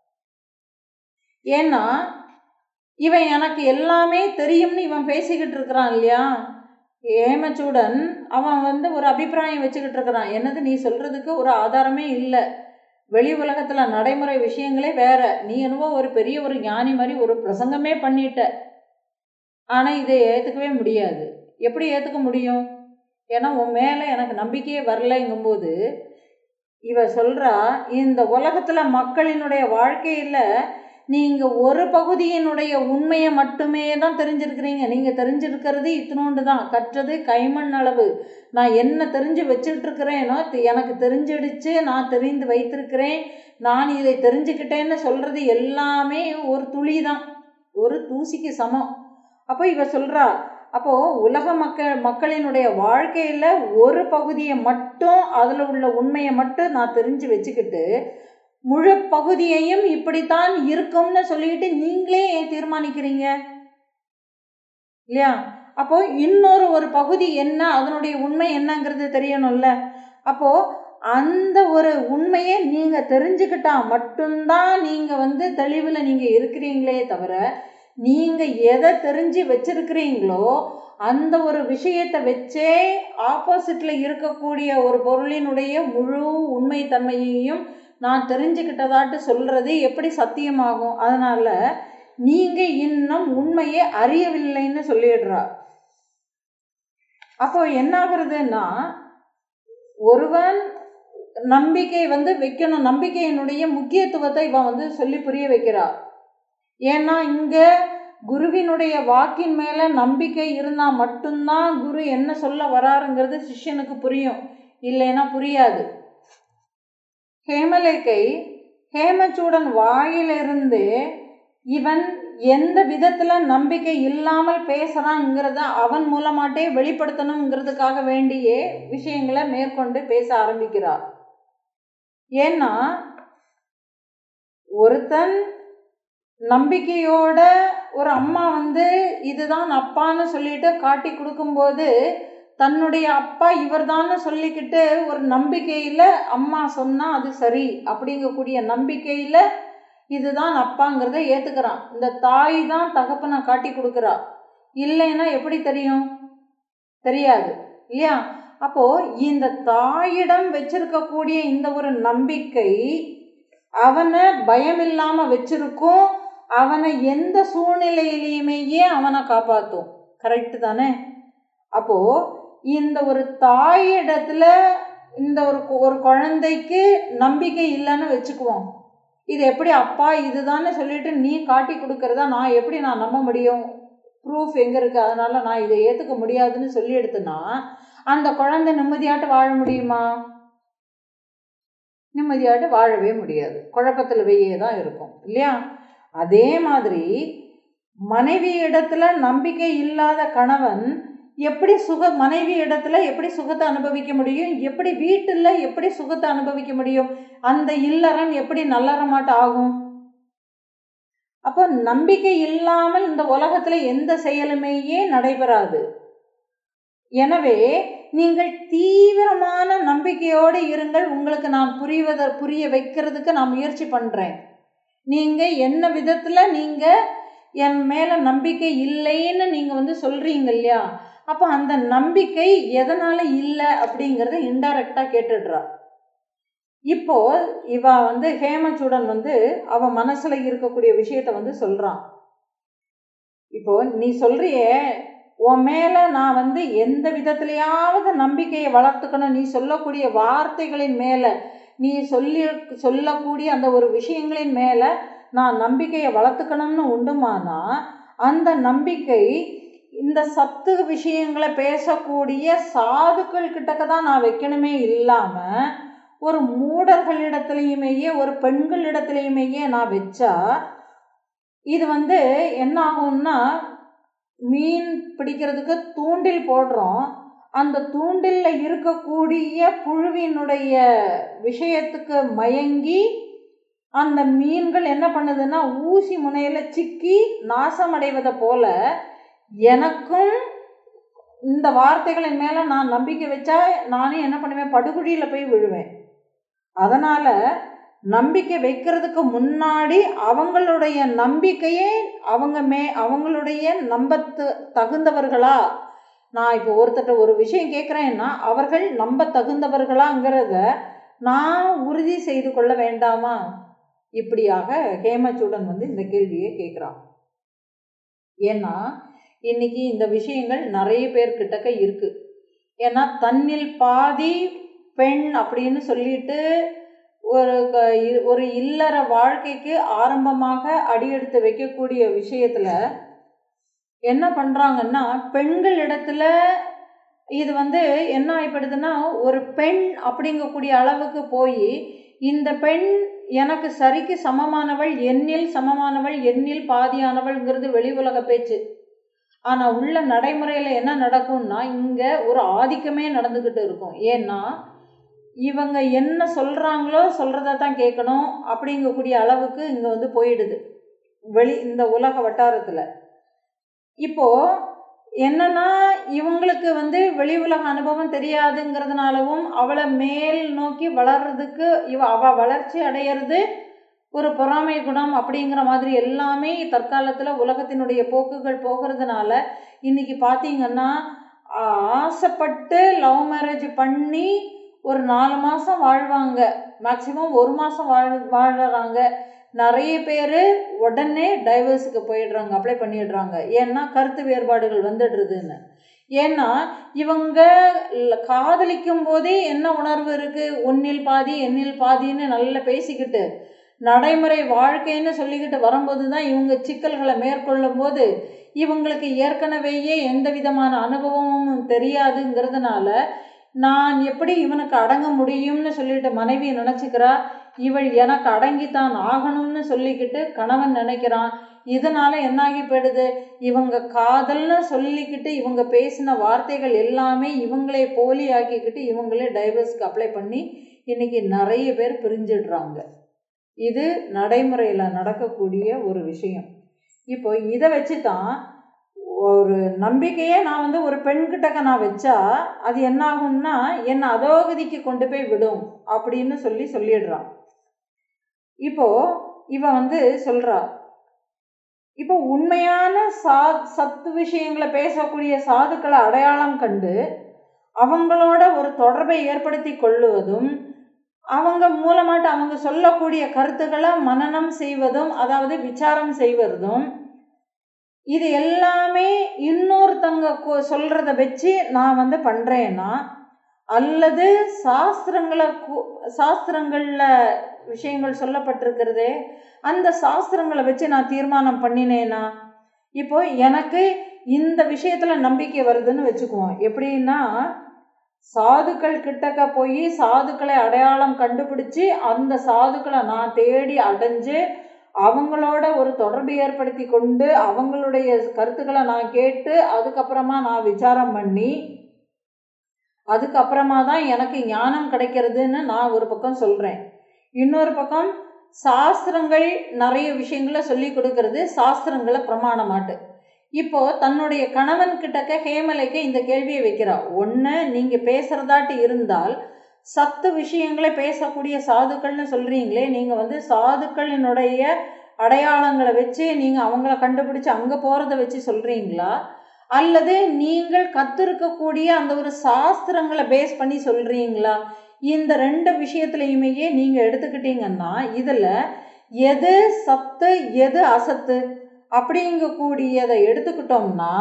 ஏன்னா இவன் எனக்கு எல்லாமே தெரியும்னு இவன் பேசிக்கிட்டு இருக்கிறான் இல்லையா ஏமச்சூடன் அவன் வந்து ஒரு அபிப்பிராயம் வச்சுக்கிட்டு இருக்கிறான் என்னது நீ சொல்கிறதுக்கு ஒரு ஆதாரமே இல்லை வெளி உலகத்தில் நடைமுறை விஷயங்களே வேற நீ என்னவோ ஒரு பெரிய ஒரு ஞானி மாதிரி ஒரு பிரசங்கமே பண்ணிட்ட ஆனால் இதை ஏற்றுக்கவே முடியாது எப்படி ஏற்றுக்க முடியும் ஏன்னா உன் மேலே எனக்கு நம்பிக்கையே வரலைங்கும்போது இவ சொல்கிறா இந்த உலகத்தில் மக்களினுடைய வாழ்க்கையில் நீங்கள் ஒரு பகுதியினுடைய உண்மையை மட்டுமே தான் தெரிஞ்சிருக்கிறீங்க நீங்கள் தெரிஞ்சிருக்கிறது இத்தினோண்டு தான் கற்றது கைமண் அளவு நான் என்ன தெரிஞ்சு வச்சுட்டு இருக்கிறேனோ எனக்கு தெரிஞ்சிடுச்சு நான் தெரிந்து வைத்திருக்கிறேன் நான் இதை தெரிஞ்சுக்கிட்டேன்னு சொல்கிறது எல்லாமே ஒரு துளி தான் ஒரு தூசிக்கு சமம் அப்போ இவ சொல்கிறா அப்போது உலக மக்கள் மக்களினுடைய வாழ்க்கையில் ஒரு பகுதியை மட்டும் அதில் உள்ள உண்மையை மட்டும் நான் தெரிஞ்சு வச்சுக்கிட்டு முழு பகுதியையும் இப்படித்தான் இருக்கும்னு சொல்லிட்டு நீங்களே ஏன் தீர்மானிக்கிறீங்க இல்லையா அப்போ இன்னொரு ஒரு பகுதி என்ன அதனுடைய உண்மை என்னங்கிறது தெரியணும்ல அப்போ அந்த ஒரு உண்மையை நீங்கள் தெரிஞ்சுக்கிட்டா மட்டும்தான் நீங்கள் வந்து தெளிவில் நீங்கள் இருக்கிறீங்களே தவிர நீங்கள் எதை தெரிஞ்சு வச்சிருக்கிறீங்களோ அந்த ஒரு விஷயத்தை வச்சே ஆப்போசிட்டில் இருக்கக்கூடிய ஒரு பொருளினுடைய முழு உண்மைத்தன்மையையும் நான் தெரிஞ்சுக்கிட்டதாட்டு சொல்கிறது எப்படி சத்தியமாகும் அதனால் நீங்கள் இன்னும் உண்மையை அறியவில்லைன்னு சொல்லிடுறா அப்போ என்ன ஆகுறதுன்னா ஒருவன் நம்பிக்கை வந்து வைக்கணும் நம்பிக்கையினுடைய முக்கியத்துவத்தை இவன் வந்து சொல்லி புரிய வைக்கிறா ஏன்னா இங்கே குருவினுடைய வாக்கின் மேலே நம்பிக்கை இருந்தால் மட்டும்தான் குரு என்ன சொல்ல வராருங்கிறது சிஷ்யனுக்கு புரியும் இல்லைன்னா புரியாது ஹேமலேக்கை ஹேமச்சூடன் வாயிலிருந்து இவன் எந்த விதத்தில் நம்பிக்கை இல்லாமல் பேசுகிறாங்கிறத அவன் மூலமாட்டே வெளிப்படுத்தணுங்கிறதுக்காக வேண்டியே விஷயங்களை மேற்கொண்டு பேச ஆரம்பிக்கிறார் ஏன்னா ஒருத்தன் நம்பிக்கையோட ஒரு அம்மா வந்து இதுதான் அப்பான்னு சொல்லிட்டு காட்டி கொடுக்கும்போது தன்னுடைய அப்பா இவர்தான்னு சொல்லிக்கிட்டு ஒரு நம்பிக்கையில் அம்மா சொன்னால் அது சரி அப்படிங்கக்கூடிய நம்பிக்கையில் இதுதான் அப்பாங்கிறத ஏற்றுக்கிறான் இந்த தாய் தான் தகப்பனை காட்டி கொடுக்குறா இல்லைன்னா எப்படி தெரியும் தெரியாது இல்லையா அப்போது இந்த தாயிடம் வச்சிருக்கக்கூடிய இந்த ஒரு நம்பிக்கை அவனை பயம் இல்லாமல் வச்சிருக்கும் அவனை எந்த சூழ்நிலையிலையுமேயே அவனை காப்பாற்றும் கரெக்டு தானே அப்போது இந்த ஒரு தாயிடத்துல இந்த ஒரு ஒரு குழந்தைக்கு நம்பிக்கை இல்லைன்னு வச்சுக்குவோம் இது எப்படி அப்பா இதுதான்னு சொல்லிட்டு நீ காட்டி கொடுக்கறதா நான் எப்படி நான் நம்ப முடியும் ப்ரூஃப் எங்கே இருக்குது அதனால் நான் இதை ஏற்றுக்க முடியாதுன்னு சொல்லி எடுத்தேன்னா அந்த குழந்தை நிம்மதியாட்டு வாழ முடியுமா நிம்மதியாட்டு வாழவே முடியாது குழப்பத்தில் வெய்யே தான் இருக்கும் இல்லையா அதே மாதிரி மனைவி இடத்துல நம்பிக்கை இல்லாத கணவன் எப்படி சுக மனைவி இடத்துல எப்படி சுகத்தை அனுபவிக்க முடியும் எப்படி வீட்டில் எப்படி சுகத்தை அனுபவிக்க முடியும் அந்த இல்லறம் எப்படி நல்லறமாட்ட ஆகும் அப்போ நம்பிக்கை இல்லாமல் இந்த உலகத்தில் எந்த செயலுமேயே நடைபெறாது எனவே நீங்கள் தீவிரமான நம்பிக்கையோடு இருங்கள் உங்களுக்கு நான் புரிவத புரிய வைக்கிறதுக்கு நான் முயற்சி பண்ணுறேன் நீங்கள் என்ன விதத்தில் நீங்கள் என் மேலே நம்பிக்கை இல்லைன்னு நீங்கள் வந்து சொல்கிறீங்க இல்லையா அப்போ அந்த நம்பிக்கை எதனால் இல்லை அப்படிங்கிறத இன்டைரக்டாக கேட்டுடுறா இப்போ இவ வந்து ஹேமச்சூடன் வந்து அவ மனசுல இருக்கக்கூடிய விஷயத்த வந்து சொல்றான் இப்போ நீ சொல்றியே உன் மேல நான் வந்து எந்த விதத்திலையாவது நம்பிக்கையை வளர்த்துக்கணும் நீ சொல்லக்கூடிய வார்த்தைகளின் மேல நீ சொல்லி சொல்லக்கூடிய அந்த ஒரு விஷயங்களின் மேல நான் நம்பிக்கையை வளர்த்துக்கணும்னு உண்டுமானா அந்த நம்பிக்கை இந்த சத்து விஷயங்களை பேசக்கூடிய சாதுக்கள் கிட்டக்க தான் நான் வைக்கணுமே இல்லாம ஒரு மூடர்களிடத்துலையுமேயே ஒரு பெண்களிடத்துலையுமேயே நான் வச்சா இது வந்து என்ன ஆகும்னா மீன் பிடிக்கிறதுக்கு தூண்டில் போடுறோம் அந்த தூண்டில்ல இருக்கக்கூடிய புழுவினுடைய விஷயத்துக்கு மயங்கி அந்த மீன்கள் என்ன பண்ணுதுன்னா ஊசி முனையில சிக்கி நாசமடைவதை போல எனக்கும் இந்த வார்த்தைகளின் மேல நான் நம்பிக்கை வச்சா நானே என்ன பண்ணுவேன் படுகுழியில போய் விழுவேன் அதனால நம்பிக்கை வைக்கிறதுக்கு முன்னாடி அவங்களுடைய நம்பிக்கையே அவங்க மே அவங்களுடைய நம்பத்து தகுந்தவர்களா நான் இப்போ ஒருத்தட்ட ஒரு விஷயம் கேட்குறேன்னா அவர்கள் நம்ப தகுந்தவர்களாங்கிறத நான் உறுதி செய்து கொள்ள வேண்டாமா இப்படியாக ஹேமச்சூடன் வந்து இந்த கேள்வியை கேட்குறான் ஏன்னா இன்னைக்கு இந்த விஷயங்கள் நிறைய பேர்கிட்டக்க இருக்கு ஏன்னா தன்னில் பாதி பெண் அப்படின்னு சொல்லிட்டு ஒரு ஒரு இல்லற வாழ்க்கைக்கு ஆரம்பமாக அடியெடுத்து வைக்கக்கூடிய விஷயத்துல என்ன பண்றாங்கன்னா பெண்கள் இடத்துல இது வந்து என்ன ஆயிப்படுதுன்னா ஒரு பெண் அப்படிங்கக்கூடிய அளவுக்கு போய் இந்த பெண் எனக்கு சரிக்கு சமமானவள் எண்ணில் சமமானவள் எண்ணில் பாதியானவள்ங்கிறது வெளி உலக பேச்சு ஆனா உள்ள நடைமுறையில என்ன நடக்கும்னா இங்க ஒரு ஆதிக்கமே நடந்துகிட்டு இருக்கும் ஏன்னா இவங்க என்ன சொல்றாங்களோ சொல்றத தான் கேட்கணும் அப்படிங்கக்கூடிய அளவுக்கு இங்க வந்து போயிடுது வெளி இந்த உலக வட்டாரத்துல இப்போ என்னன்னா இவங்களுக்கு வந்து வெளி உலக அனுபவம் தெரியாதுங்கிறதுனாலவும் அவளை மேல் நோக்கி வளர்றதுக்கு இவ அவ வளர்ச்சி அடையிறது ஒரு பொறாமை குணம் அப்படிங்கிற மாதிரி எல்லாமே தற்காலத்தில் உலகத்தினுடைய போக்குகள் போகிறதுனால இன்னைக்கு பார்த்தீங்கன்னா ஆசைப்பட்டு லவ் மேரேஜ் பண்ணி ஒரு நாலு மாதம் வாழ்வாங்க மேக்சிமம் ஒரு மாதம் வாழ் வாழறாங்க நிறைய பேர் உடனே டைவர்ஸுக்கு போயிடுறாங்க அப்ளை பண்ணிடுறாங்க ஏன்னா கருத்து வேறுபாடுகள் வந்துடுறதுன்னு ஏன்னா இவங்க காதலிக்கும் போதே என்ன உணர்வு இருக்கு ஒன்னில் பாதி எண்ணில் பாதின்னு நல்லா பேசிக்கிட்டு நடைமுறை வாழ்க்கைன்னு சொல்லிக்கிட்டு வரும்போது தான் இவங்க சிக்கல்களை மேற்கொள்ளும் போது இவங்களுக்கு ஏற்கனவேயே எந்த விதமான அனுபவமும் தெரியாதுங்கிறதுனால நான் எப்படி இவனுக்கு அடங்க முடியும்னு சொல்லிட்டு மனைவி நினச்சிக்கிறா இவள் எனக்கு அடங்கித்தான் ஆகணும்னு சொல்லிக்கிட்டு கணவன் நினைக்கிறான் இதனால என்னாகி போயிடுது இவங்க காதல்னு சொல்லிக்கிட்டு இவங்க பேசின வார்த்தைகள் எல்லாமே இவங்களே போலி ஆக்கிக்கிட்டு இவங்களே டைவர்ஸ்க்கு அப்ளை பண்ணி இன்னைக்கு நிறைய பேர் பிரிஞ்சிடுறாங்க இது நடைமுறையில் நடக்கக்கூடிய ஒரு விஷயம் இப்போ இதை வச்சு தான் ஒரு நம்பிக்கையே நான் வந்து ஒரு பெண்கிட்டக்க நான் வச்சா அது என்ன ஆகும்னா என்னை அதோகதிக்கு கொண்டு போய் விடும் அப்படின்னு சொல்லி சொல்லிடுறான் இப்போ இவ வந்து சொல்றா இப்போ உண்மையான சா சத்து விஷயங்களை பேசக்கூடிய சாதுக்களை அடையாளம் கண்டு அவங்களோட ஒரு தொடர்பை ஏற்படுத்தி கொள்ளுவதும் அவங்க மூலமாட்டு அவங்க சொல்லக்கூடிய கருத்துக்களை மனநம் செய்வதும் அதாவது விசாரம் செய்வதும் இது எல்லாமே இன்னொருத்தங்க சொல்றத வச்சு நான் வந்து பண்றேன்னா அல்லது சாஸ்திரங்களை சாஸ்திரங்கள்ல விஷயங்கள் சொல்லப்பட்டிருக்கிறதே அந்த சாஸ்திரங்களை வச்சு நான் தீர்மானம் பண்ணினேனா இப்போ எனக்கு இந்த விஷயத்துல நம்பிக்கை வருதுன்னு வச்சுக்குவோம் எப்படின்னா சாதுக்கள் கிட்டக்க போய் சாதுக்களை அடையாளம் கண்டுபிடிச்சு அந்த சாதுக்களை நான் தேடி அடைஞ்சு அவங்களோட ஒரு தொடர்பு ஏற்படுத்தி கொண்டு அவங்களுடைய கருத்துக்களை நான் கேட்டு அதுக்கப்புறமா நான் விசாரம் பண்ணி அதுக்கப்புறமா தான் எனக்கு ஞானம் கிடைக்கிறதுன்னு நான் ஒரு பக்கம் சொல்கிறேன் இன்னொரு பக்கம் சாஸ்திரங்கள் நிறைய விஷயங்களை சொல்லி கொடுக்கறது சாஸ்திரங்களை பிரமாணமாட்டு இப்போ தன்னுடைய கணவன் கிட்டக்க ஹேமலைக்கு இந்த கேள்வியை வைக்கிறா ஒன்று நீங்கள் பேசுகிறதாட்டி இருந்தால் சத்து விஷயங்களை பேசக்கூடிய சாதுக்கள்னு சொல்கிறீங்களே நீங்கள் வந்து சாதுக்களினுடைய அடையாளங்களை வச்சு நீங்கள் அவங்கள கண்டுபிடிச்சி அங்கே போகிறத வச்சு சொல்கிறீங்களா அல்லது நீங்கள் கத்திருக்கக்கூடிய அந்த ஒரு சாஸ்திரங்களை பேஸ் பண்ணி சொல்கிறீங்களா இந்த ரெண்டு விஷயத்துலையுமே நீங்கள் எடுத்துக்கிட்டீங்கன்னா இதில் எது சத்து எது அசத்து அப்படிங்கக்கூடியதை எடுத்துக்கிட்டோம்னா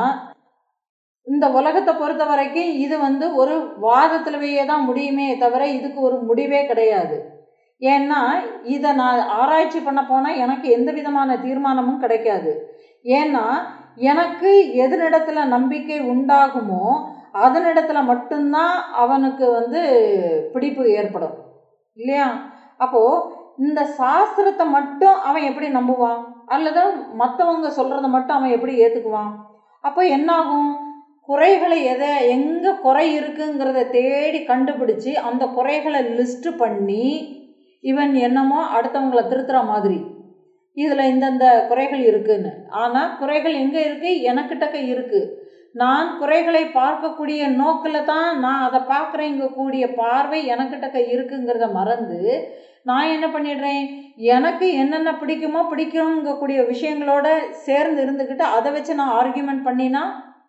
இந்த உலகத்தை பொறுத்த வரைக்கும் இது வந்து ஒரு வாதத்திலவே தான் முடியுமே தவிர இதுக்கு ஒரு முடிவே கிடையாது ஏன்னா இதை நான் ஆராய்ச்சி பண்ண போனால் எனக்கு எந்த விதமான தீர்மானமும் கிடைக்காது ஏன்னா எனக்கு எதனிடத்துல நம்பிக்கை உண்டாகுமோ அதனிடத்துல மட்டும்தான் அவனுக்கு வந்து பிடிப்பு ஏற்படும் இல்லையா அப்போது இந்த சாஸ்திரத்தை மட்டும் அவன் எப்படி நம்புவான் அல்லது மற்றவங்க சொல்கிறத மட்டும் அவன் எப்படி ஏற்றுக்குவான் அப்போ என்னாகும் குறைகளை எதை எங்கே குறை இருக்குங்கிறத தேடி கண்டுபிடிச்சி அந்த குறைகளை லிஸ்ட்டு பண்ணி இவன் என்னமோ அடுத்தவங்களை திருத்துற மாதிரி இதில் இந்தந்த குறைகள் இருக்குன்னு ஆனால் குறைகள் எங்கே இருக்குது எனக்கிட்டக்க இருக்குது நான் குறைகளை பார்க்கக்கூடிய நோக்கில் தான் நான் அதை பார்க்குறேங்க கூடிய பார்வை எனக்கிட்டக்க இருக்குங்கிறத மறந்து நான் என்ன பண்ணிடுறேன் எனக்கு என்னென்ன பிடிக்குமோ பிடிக்குங்கக்கூடிய விஷயங்களோட சேர்ந்து இருந்துக்கிட்டு அதை வச்சு நான் ஆர்கியூமெண்ட் பண்ணினா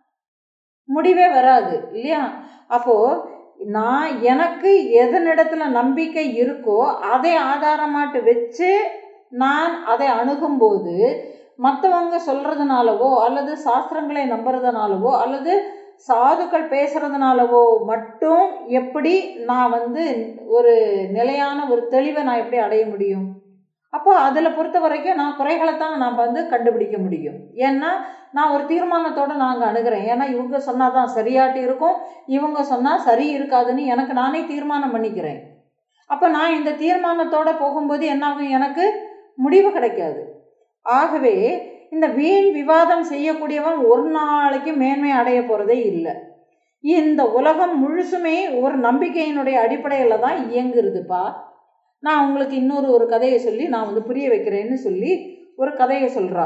முடிவே வராது இல்லையா அப்போது நான் எனக்கு எதனிடத்துல நம்பிக்கை இருக்கோ அதை ஆதாரமாட்டு வச்சு நான் அதை அணுகும்போது மற்றவங்க சொல்கிறதுனாலவோ அல்லது சாஸ்திரங்களை நம்புறதுனாலவோ அல்லது சாதுக்கள் பேசுகிறதுனாலவோ மட்டும் எப்படி நான் வந்து ஒரு நிலையான ஒரு தெளிவை நான் எப்படி அடைய முடியும் அப்போ அதில் பொறுத்த வரைக்கும் நான் குறைகளை தான் நான் வந்து கண்டுபிடிக்க முடியும் ஏன்னா நான் ஒரு தீர்மானத்தோடு நாங்கள் அணுகிறேன் ஏன்னா இவங்க சொன்னால் தான் சரியாட்டு இருக்கும் இவங்க சொன்னால் சரி இருக்காதுன்னு எனக்கு நானே தீர்மானம் பண்ணிக்கிறேன் அப்போ நான் இந்த தீர்மானத்தோடு போகும்போது என்னாகும் எனக்கு முடிவு கிடைக்காது ஆகவே இந்த வீண் விவாதம் செய்யக்கூடியவன் ஒரு நாளைக்கு மேன்மை அடைய போகிறதே இல்லை இந்த உலகம் முழுசுமே ஒரு நம்பிக்கையினுடைய அடிப்படையில் தான் இயங்குறதுப்பா நான் உங்களுக்கு இன்னொரு ஒரு கதையை சொல்லி நான் வந்து புரிய வைக்கிறேன்னு சொல்லி ஒரு கதையை சொல்கிறா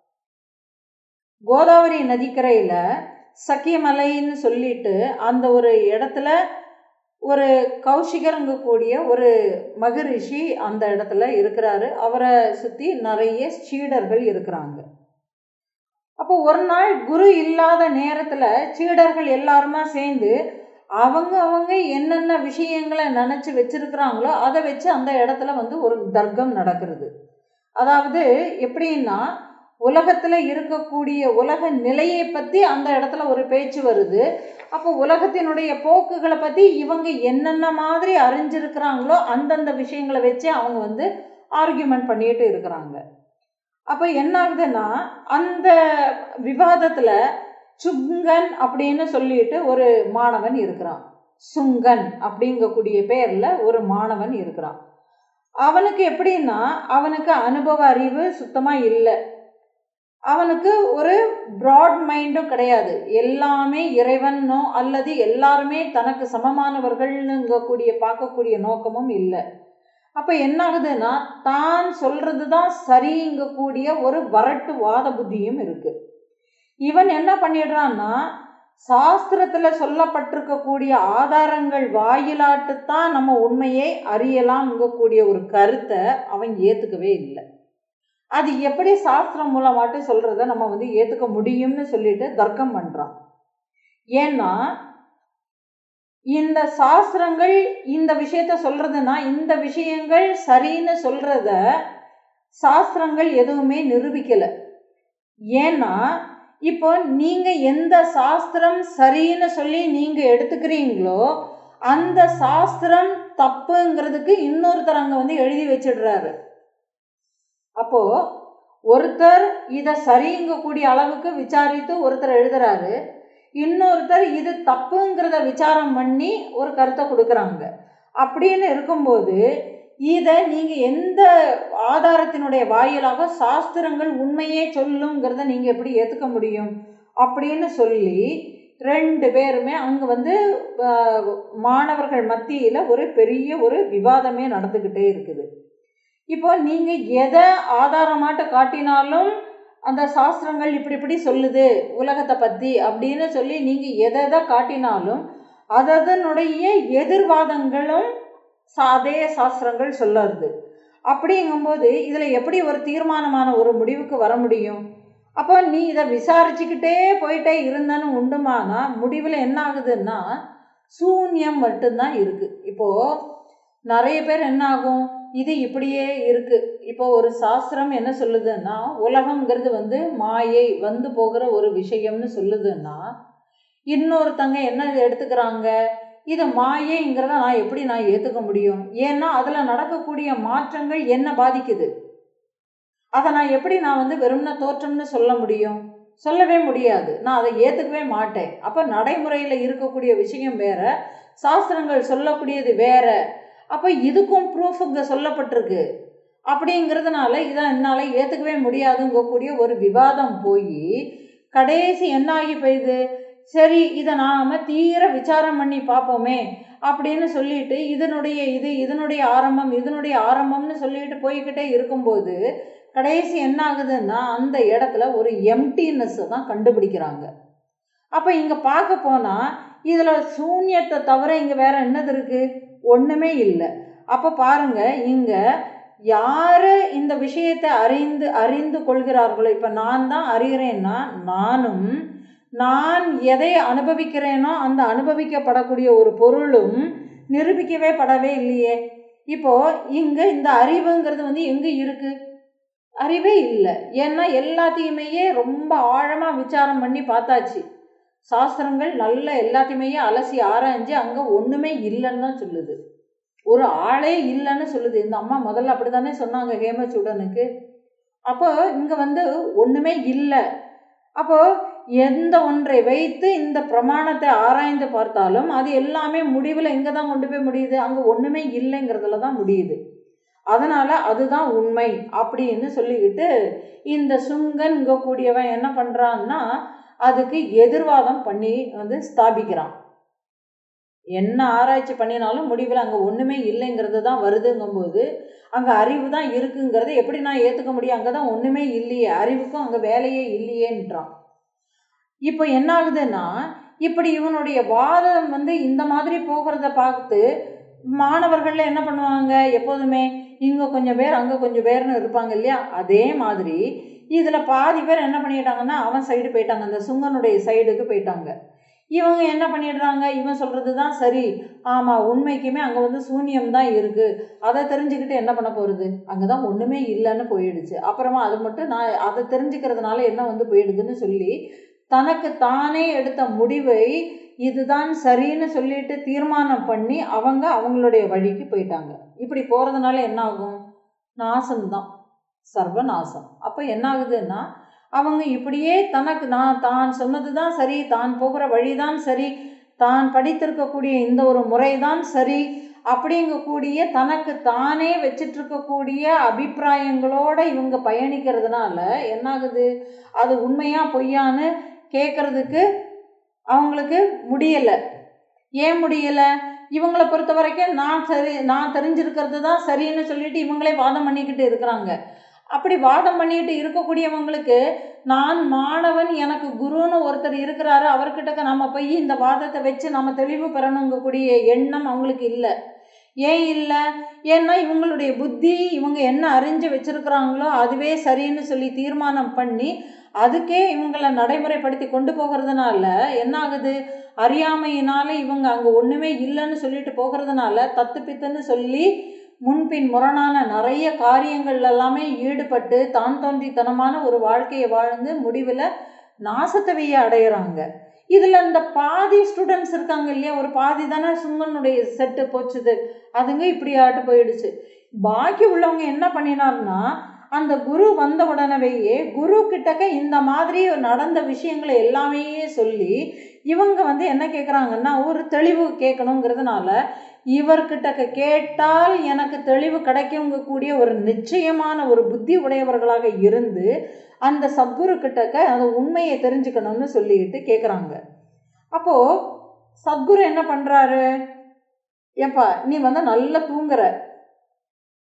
கோதாவரி நதிக்கரையில் சக்கியமலைன்னு சொல்லிட்டு அந்த ஒரு இடத்துல ஒரு கௌஷிகருங்கக்கூடிய ஒரு மகரிஷி அந்த இடத்துல இருக்கிறாரு அவரை சுற்றி நிறைய சீடர்கள் இருக்கிறாங்க அப்போ ஒரு நாள் குரு இல்லாத நேரத்தில் சீடர்கள் எல்லாருமா சேர்ந்து அவங்க அவங்க என்னென்ன விஷயங்களை நினச்சி வச்சிருக்கிறாங்களோ அதை வச்சு அந்த இடத்துல வந்து ஒரு தர்க்கம் நடக்கிறது அதாவது எப்படின்னா உலகத்தில் இருக்கக்கூடிய உலக நிலையை பற்றி அந்த இடத்துல ஒரு பேச்சு வருது அப்போ உலகத்தினுடைய போக்குகளை பற்றி இவங்க என்னென்ன மாதிரி அறிஞ்சிருக்கிறாங்களோ அந்தந்த விஷயங்களை வச்சு அவங்க வந்து ஆர்கியூமெண்ட் பண்ணிட்டு இருக்கிறாங்க அப்போ என்ன ஆகுதுன்னா அந்த விவாதத்தில் சுங்கன் அப்படின்னு சொல்லிட்டு ஒரு மாணவன் இருக்கிறான் சுங்கன் அப்படிங்கக்கூடிய பேரில் ஒரு மாணவன் இருக்கிறான் அவனுக்கு எப்படின்னா அவனுக்கு அனுபவ அறிவு சுத்தமாக இல்லை அவனுக்கு ஒரு ப்ராட் மைண்டும் கிடையாது எல்லாமே இறைவனோ அல்லது எல்லாருமே தனக்கு சமமானவர்கள்னுங்கக்கூடிய பார்க்கக்கூடிய நோக்கமும் இல்லை அப்போ என்ன ஆகுதுன்னா தான் சொல்கிறது தான் சரிங்கக்கூடிய ஒரு வரட்டு வாத புத்தியும் இருக்குது இவன் என்ன பண்ணிடுறான்னா சாஸ்திரத்தில் சொல்லப்பட்டிருக்கக்கூடிய ஆதாரங்கள் வாயிலாட்டு தான் நம்ம உண்மையை அறியலாம்ங்கக்கூடிய ஒரு கருத்தை அவன் ஏற்றுக்கவே இல்லை அது எப்படி சாஸ்திரம் மூலமாட்டு சொல்கிறத நம்ம வந்து ஏற்றுக்க முடியும்னு சொல்லிட்டு தர்க்கம் பண்ணுறான் ஏன்னா இந்த சாஸ்திரங்கள் இந்த விஷயத்த சொல்கிறதுனா இந்த விஷயங்கள் சரின்னு சொல்கிறத சாஸ்திரங்கள் எதுவுமே நிரூபிக்கலை ஏன்னா இப்போ நீங்கள் எந்த சாஸ்திரம் சரின்னு சொல்லி நீங்கள் எடுத்துக்கிறீங்களோ அந்த சாஸ்திரம் தப்புங்கிறதுக்கு இன்னொருத்தர் அங்கே வந்து எழுதி வச்சிடுறாரு அப்போ ஒருத்தர் இதை சரிங்கக்கூடிய அளவுக்கு விசாரித்து ஒருத்தர் எழுதுறாரு இன்னொருத்தர் இது தப்புங்கிறத விசாரம் பண்ணி ஒரு கருத்தை கொடுக்குறாங்க அப்படின்னு இருக்கும்போது இதை நீங்கள் எந்த ஆதாரத்தினுடைய வாயிலாக சாஸ்திரங்கள் உண்மையே சொல்லுங்கிறத நீங்கள் எப்படி ஏற்றுக்க முடியும் அப்படின்னு சொல்லி ரெண்டு பேருமே அங்கே வந்து மாணவர்கள் மத்தியில் ஒரு பெரிய ஒரு விவாதமே நடந்துக்கிட்டே இருக்குது இப்போ நீங்கள் எதை ஆதாரமாட்டு காட்டினாலும் அந்த சாஸ்திரங்கள் இப்படி இப்படி சொல்லுது உலகத்தை பற்றி அப்படின்னு சொல்லி நீங்கள் எதை எதை காட்டினாலும் அதனுடைய எதிர்வாதங்களும் அதே சாஸ்திரங்கள் சொல்லுறது அப்படிங்கும்போது இதில் எப்படி ஒரு தீர்மானமான ஒரு முடிவுக்கு வர முடியும் அப்போ நீ இதை விசாரிச்சுக்கிட்டே போயிட்டே இருந்தன்னு உண்டுமானா முடிவில் என்ன ஆகுதுன்னா சூன்யம் மட்டும்தான் இருக்குது இப்போது நிறைய பேர் என்ன ஆகும் இது இப்படியே இருக்குது இப்போ ஒரு சாஸ்திரம் என்ன சொல்லுதுன்னா உலகங்கிறது வந்து மாயை வந்து போகிற ஒரு விஷயம்னு சொல்லுதுன்னா இன்னொருத்தங்க என்ன எடுத்துக்கிறாங்க இது மாயைங்கிறத நான் எப்படி நான் ஏற்றுக்க முடியும் ஏன்னா அதில் நடக்கக்கூடிய மாற்றங்கள் என்ன பாதிக்குது அதை நான் எப்படி நான் வந்து வெறும்ன தோற்றம்னு சொல்ல முடியும் சொல்லவே முடியாது நான் அதை ஏற்றுக்கவே மாட்டேன் அப்போ நடைமுறையில் இருக்கக்கூடிய விஷயம் வேற சாஸ்திரங்கள் சொல்லக்கூடியது வேற அப்போ இதுக்கும் ப்ரூஃப் இங்கே சொல்லப்பட்டிருக்கு அப்படிங்கிறதுனால இதை என்னால் ஏற்றுக்கவே முடியாதுங்கக்கூடிய ஒரு விவாதம் போய் கடைசி என்ன ஆகி போயிடுது சரி இதை நாம் தீர விசாரம் பண்ணி பார்ப்போமே அப்படின்னு சொல்லிட்டு இதனுடைய இது இதனுடைய ஆரம்பம் இதனுடைய ஆரம்பம்னு சொல்லிட்டு போய்கிட்டே இருக்கும்போது கடைசி என்ன ஆகுதுன்னா அந்த இடத்துல ஒரு எம்டினஸ்ஸை தான் கண்டுபிடிக்கிறாங்க அப்போ இங்கே பார்க்க போனால் இதில் சூன்யத்தை தவிர இங்கே வேற என்னது இருக்குது ஒன்றுமே இல்லை அப்போ பாருங்க இங்கே யார் இந்த விஷயத்தை அறிந்து அறிந்து கொள்கிறார்களோ இப்போ நான் தான் அறிகிறேன்னா நானும் நான் எதை அனுபவிக்கிறேனோ அந்த அனுபவிக்கப்படக்கூடிய ஒரு பொருளும் நிரூபிக்கவே படவே இல்லையே இப்போ இங்கே இந்த அறிவுங்கிறது வந்து எங்கே இருக்குது அறிவே இல்லை ஏன்னா எல்லாத்தையுமே ரொம்ப ஆழமாக விசாரம் பண்ணி பார்த்தாச்சு சாஸ்திரங்கள் நல்ல எல்லாத்தையுமே அலசி ஆராய்ஞ்சு அங்கே ஒன்றுமே இல்லைன்னு தான் சொல்லுது ஒரு ஆளே இல்லைன்னு சொல்லுது இந்த அம்மா முதல்ல அப்படி தானே சொன்னாங்க ஹேமச்சூடனுக்கு அப்போ இங்கே வந்து ஒன்றுமே இல்லை அப்போ எந்த ஒன்றை வைத்து இந்த பிரமாணத்தை ஆராய்ந்து பார்த்தாலும் அது எல்லாமே முடிவில் எங்கே தான் கொண்டு போய் முடியுது அங்கே ஒன்றுமே இல்லைங்கிறதுல தான் முடியுது அதனால் அதுதான் உண்மை அப்படின்னு சொல்லிக்கிட்டு இந்த சுங்கன்க கூடியவன் என்ன பண்ணுறான்னா அதுக்கு எதிர்வாதம் பண்ணி வந்து ஸ்தாபிக்கிறான் என்ன ஆராய்ச்சி பண்ணினாலும் முடிவில் அங்கே ஒன்றுமே இல்லைங்கிறது தான் வருதுங்கும்போது அங்கே அறிவு தான் இருக்குங்கிறத எப்படி நான் ஏற்றுக்க முடியும் அங்கே தான் ஒன்றுமே இல்லையே அறிவுக்கும் அங்கே வேலையே இல்லையேன்றான் இப்போ என்ன ஆகுதுன்னா இப்படி இவனுடைய வாதம் வந்து இந்த மாதிரி போகிறத பார்த்து மாணவர்கள்ல என்ன பண்ணுவாங்க எப்போதுமே இங்கே கொஞ்சம் பேர் அங்கே கொஞ்சம் பேர்னு இருப்பாங்க இல்லையா அதே மாதிரி இதில் பாதி பேர் என்ன பண்ணிட்டாங்கன்னா அவன் சைடு போயிட்டாங்க அந்த சுங்கனுடைய சைடுக்கு போயிட்டாங்க இவங்க என்ன பண்ணிடுறாங்க இவன் சொல்கிறது தான் சரி ஆமாம் உண்மைக்குமே அங்கே வந்து சூன்யம் தான் இருக்குது அதை தெரிஞ்சுக்கிட்டு என்ன பண்ண போகிறது அங்கே தான் ஒன்றுமே இல்லைன்னு போயிடுச்சு அப்புறமா அது மட்டும் நான் அதை தெரிஞ்சுக்கிறதுனால என்ன வந்து போயிடுதுன்னு சொல்லி தனக்கு தானே எடுத்த முடிவை இதுதான் சரின்னு சொல்லிட்டு தீர்மானம் பண்ணி அவங்க அவங்களுடைய வழிக்கு போயிட்டாங்க இப்படி போகிறதுனால என்ன ஆகும் நாசம்தான் சர்வநாசம் அப்போ என்ன ஆகுதுன்னா அவங்க இப்படியே தனக்கு நான் தான் சொன்னது தான் சரி தான் போகிற வழிதான் சரி தான் படித்திருக்கக்கூடிய இந்த ஒரு முறை தான் சரி அப்படிங்கக்கூடிய தனக்கு தானே வச்சிட்ருக்கக்கூடிய அபிப்பிராயங்களோட இவங்க பயணிக்கிறதுனால என்னாகுது அது உண்மையா பொய்யான்னு கேட்குறதுக்கு அவங்களுக்கு முடியலை ஏன் முடியலை இவங்களை பொறுத்த வரைக்கும் நான் சரி நான் தெரிஞ்சிருக்கிறது தான் சரின்னு சொல்லிட்டு இவங்களே வாதம் பண்ணிக்கிட்டு இருக்கிறாங்க அப்படி வாதம் பண்ணிட்டு இருக்கக்கூடியவங்களுக்கு நான் மாணவன் எனக்கு குருன்னு ஒருத்தர் இருக்கிறாரு அவர்கிட்ட நம்ம போய் இந்த வாதத்தை வச்சு நம்ம தெளிவு பெறணுங்கக்கூடிய எண்ணம் அவங்களுக்கு இல்லை ஏன் இல்லை ஏன்னா இவங்களுடைய புத்தி இவங்க என்ன அறிஞ்சு வச்சிருக்கிறாங்களோ அதுவே சரின்னு சொல்லி தீர்மானம் பண்ணி அதுக்கே இவங்களை நடைமுறைப்படுத்தி கொண்டு போகிறதுனால என்ன ஆகுது அறியாமையினால இவங்க அங்கே ஒன்றுமே இல்லைன்னு சொல்லிட்டு போகிறதுனால தத்து பித்துன்னு சொல்லி முன்பின் முரணான நிறைய காரியங்கள் எல்லாமே ஈடுபட்டு தான் தோன்றித்தனமான ஒரு வாழ்க்கையை வாழ்ந்து முடிவில் நாசத்தவையை அடையிறாங்க இதில் இந்த பாதி ஸ்டூடெண்ட்ஸ் இருக்காங்க இல்லையா ஒரு பாதி தானே சுங்கனுடைய செட்டு போச்சுது அதுங்க இப்படி ஆட்டு போயிடுச்சு பாக்கி உள்ளவங்க என்ன பண்ணினார்னா அந்த குரு வந்த உடனேயே குரு கிட்டக்க இந்த மாதிரி நடந்த விஷயங்களை எல்லாமே சொல்லி இவங்க வந்து என்ன கேட்குறாங்கன்னா ஒரு தெளிவு கேட்கணுங்கிறதுனால இவர்கிட்ட கேட்டால் எனக்கு தெளிவு கிடைக்குங்க கூடிய ஒரு நிச்சயமான ஒரு புத்தி உடையவர்களாக இருந்து அந்த சத்குரு கிட்டக்க அந்த உண்மையை தெரிஞ்சுக்கணும்னு சொல்லிட்டு கேட்குறாங்க அப்போது சத்குரு என்ன பண்ணுறாரு ஏப்பா நீ வந்து நல்லா தூங்குற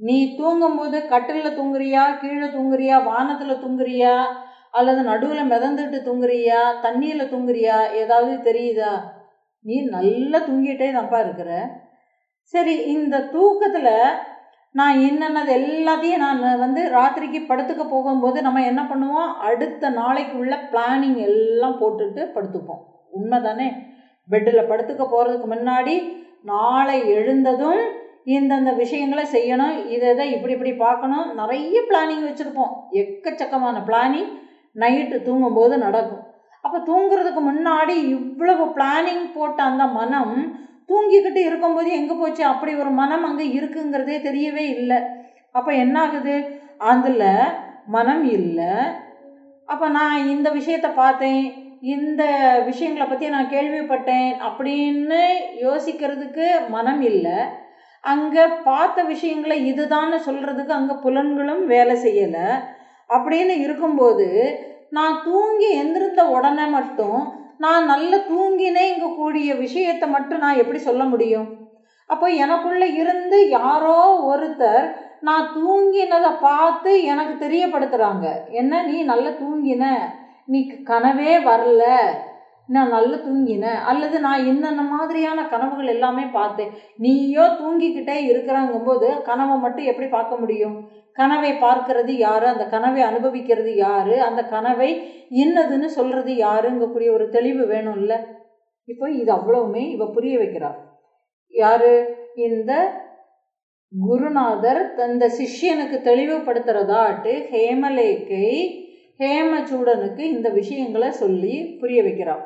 நீ தூங்கும்போது கட்டிலில் தூங்குறியா கீழே தூங்குறியா வானத்தில் தூங்குறியா அல்லது நடுவில் மிதந்துட்டு தூங்குறியா தண்ணியில் தூங்குறியா ஏதாவது தெரியுதா நீ நல்லா தூங்கிட்டே தான்ப்பா இருக்கிற சரி இந்த தூக்கத்தில் நான் என்னென்னது எல்லாத்தையும் நான் வந்து ராத்திரிக்கு படுத்துக்க போகும்போது நம்ம என்ன பண்ணுவோம் அடுத்த நாளைக்கு உள்ள பிளானிங் எல்லாம் போட்டுட்டு படுத்துப்போம் உண்மைதானே பெட்டில் படுத்துக்க போகிறதுக்கு முன்னாடி நாளை எழுந்ததும் இந்தந்த விஷயங்களை செய்யணும் இதை இதை இப்படி இப்படி பார்க்கணும் நிறைய பிளானிங் வச்சுருப்போம் எக்கச்சக்கமான பிளானிங் நைட்டு தூங்கும்போது நடக்கும் அப்போ தூங்குறதுக்கு முன்னாடி இவ்வளவு பிளானிங் போட்ட அந்த மனம் தூங்கிக்கிட்டு இருக்கும்போது எங்கே போச்சு அப்படி ஒரு மனம் அங்கே இருக்குங்கிறதே தெரியவே இல்லை அப்போ என்ன ஆகுது அதில் மனம் இல்லை அப்போ நான் இந்த விஷயத்தை பார்த்தேன் இந்த விஷயங்களை பற்றி நான் கேள்விப்பட்டேன் அப்படின்னு யோசிக்கிறதுக்கு மனம் இல்லை அங்கே பார்த்த விஷயங்களை இதுதான்னு சொல்கிறதுக்கு அங்கே புலன்களும் வேலை செய்யலை அப்படின்னு இருக்கும்போது நான் தூங்கி எந்திருந்த உடனே மட்டும் நான் நல்ல தூங்கினேங்க கூடிய விஷயத்தை மட்டும் நான் எப்படி சொல்ல முடியும் அப்போ எனக்குள்ளே இருந்து யாரோ ஒருத்தர் நான் தூங்கினதை பார்த்து எனக்கு தெரியப்படுத்துகிறாங்க என்ன நீ நல்லா தூங்கின நீ கனவே வரல நான் நல்லா தூங்கினேன் அல்லது நான் என்னென்ன மாதிரியான கனவுகள் எல்லாமே பார்த்தேன் நீயோ தூங்கிக்கிட்டே இருக்கிறாங்கும்போது கனவை மட்டும் எப்படி பார்க்க முடியும் கனவை பார்க்கறது யாரு அந்த கனவை அனுபவிக்கிறது யாரு அந்த கனவை என்னதுன்னு சொல்றது யாருங்கக்கூடிய ஒரு தெளிவு வேணும்ல இப்போ இது அவ்வளவுமே இவ புரிய வைக்கிறார் யாரு இந்த குருநாதர் தந்த சிஷ்யனுக்கு தெளிவுபடுத்துறதாட்டு ஹேமலேக்கை ஹேமச்சூடனுக்கு இந்த விஷயங்களை சொல்லி புரிய வைக்கிறான்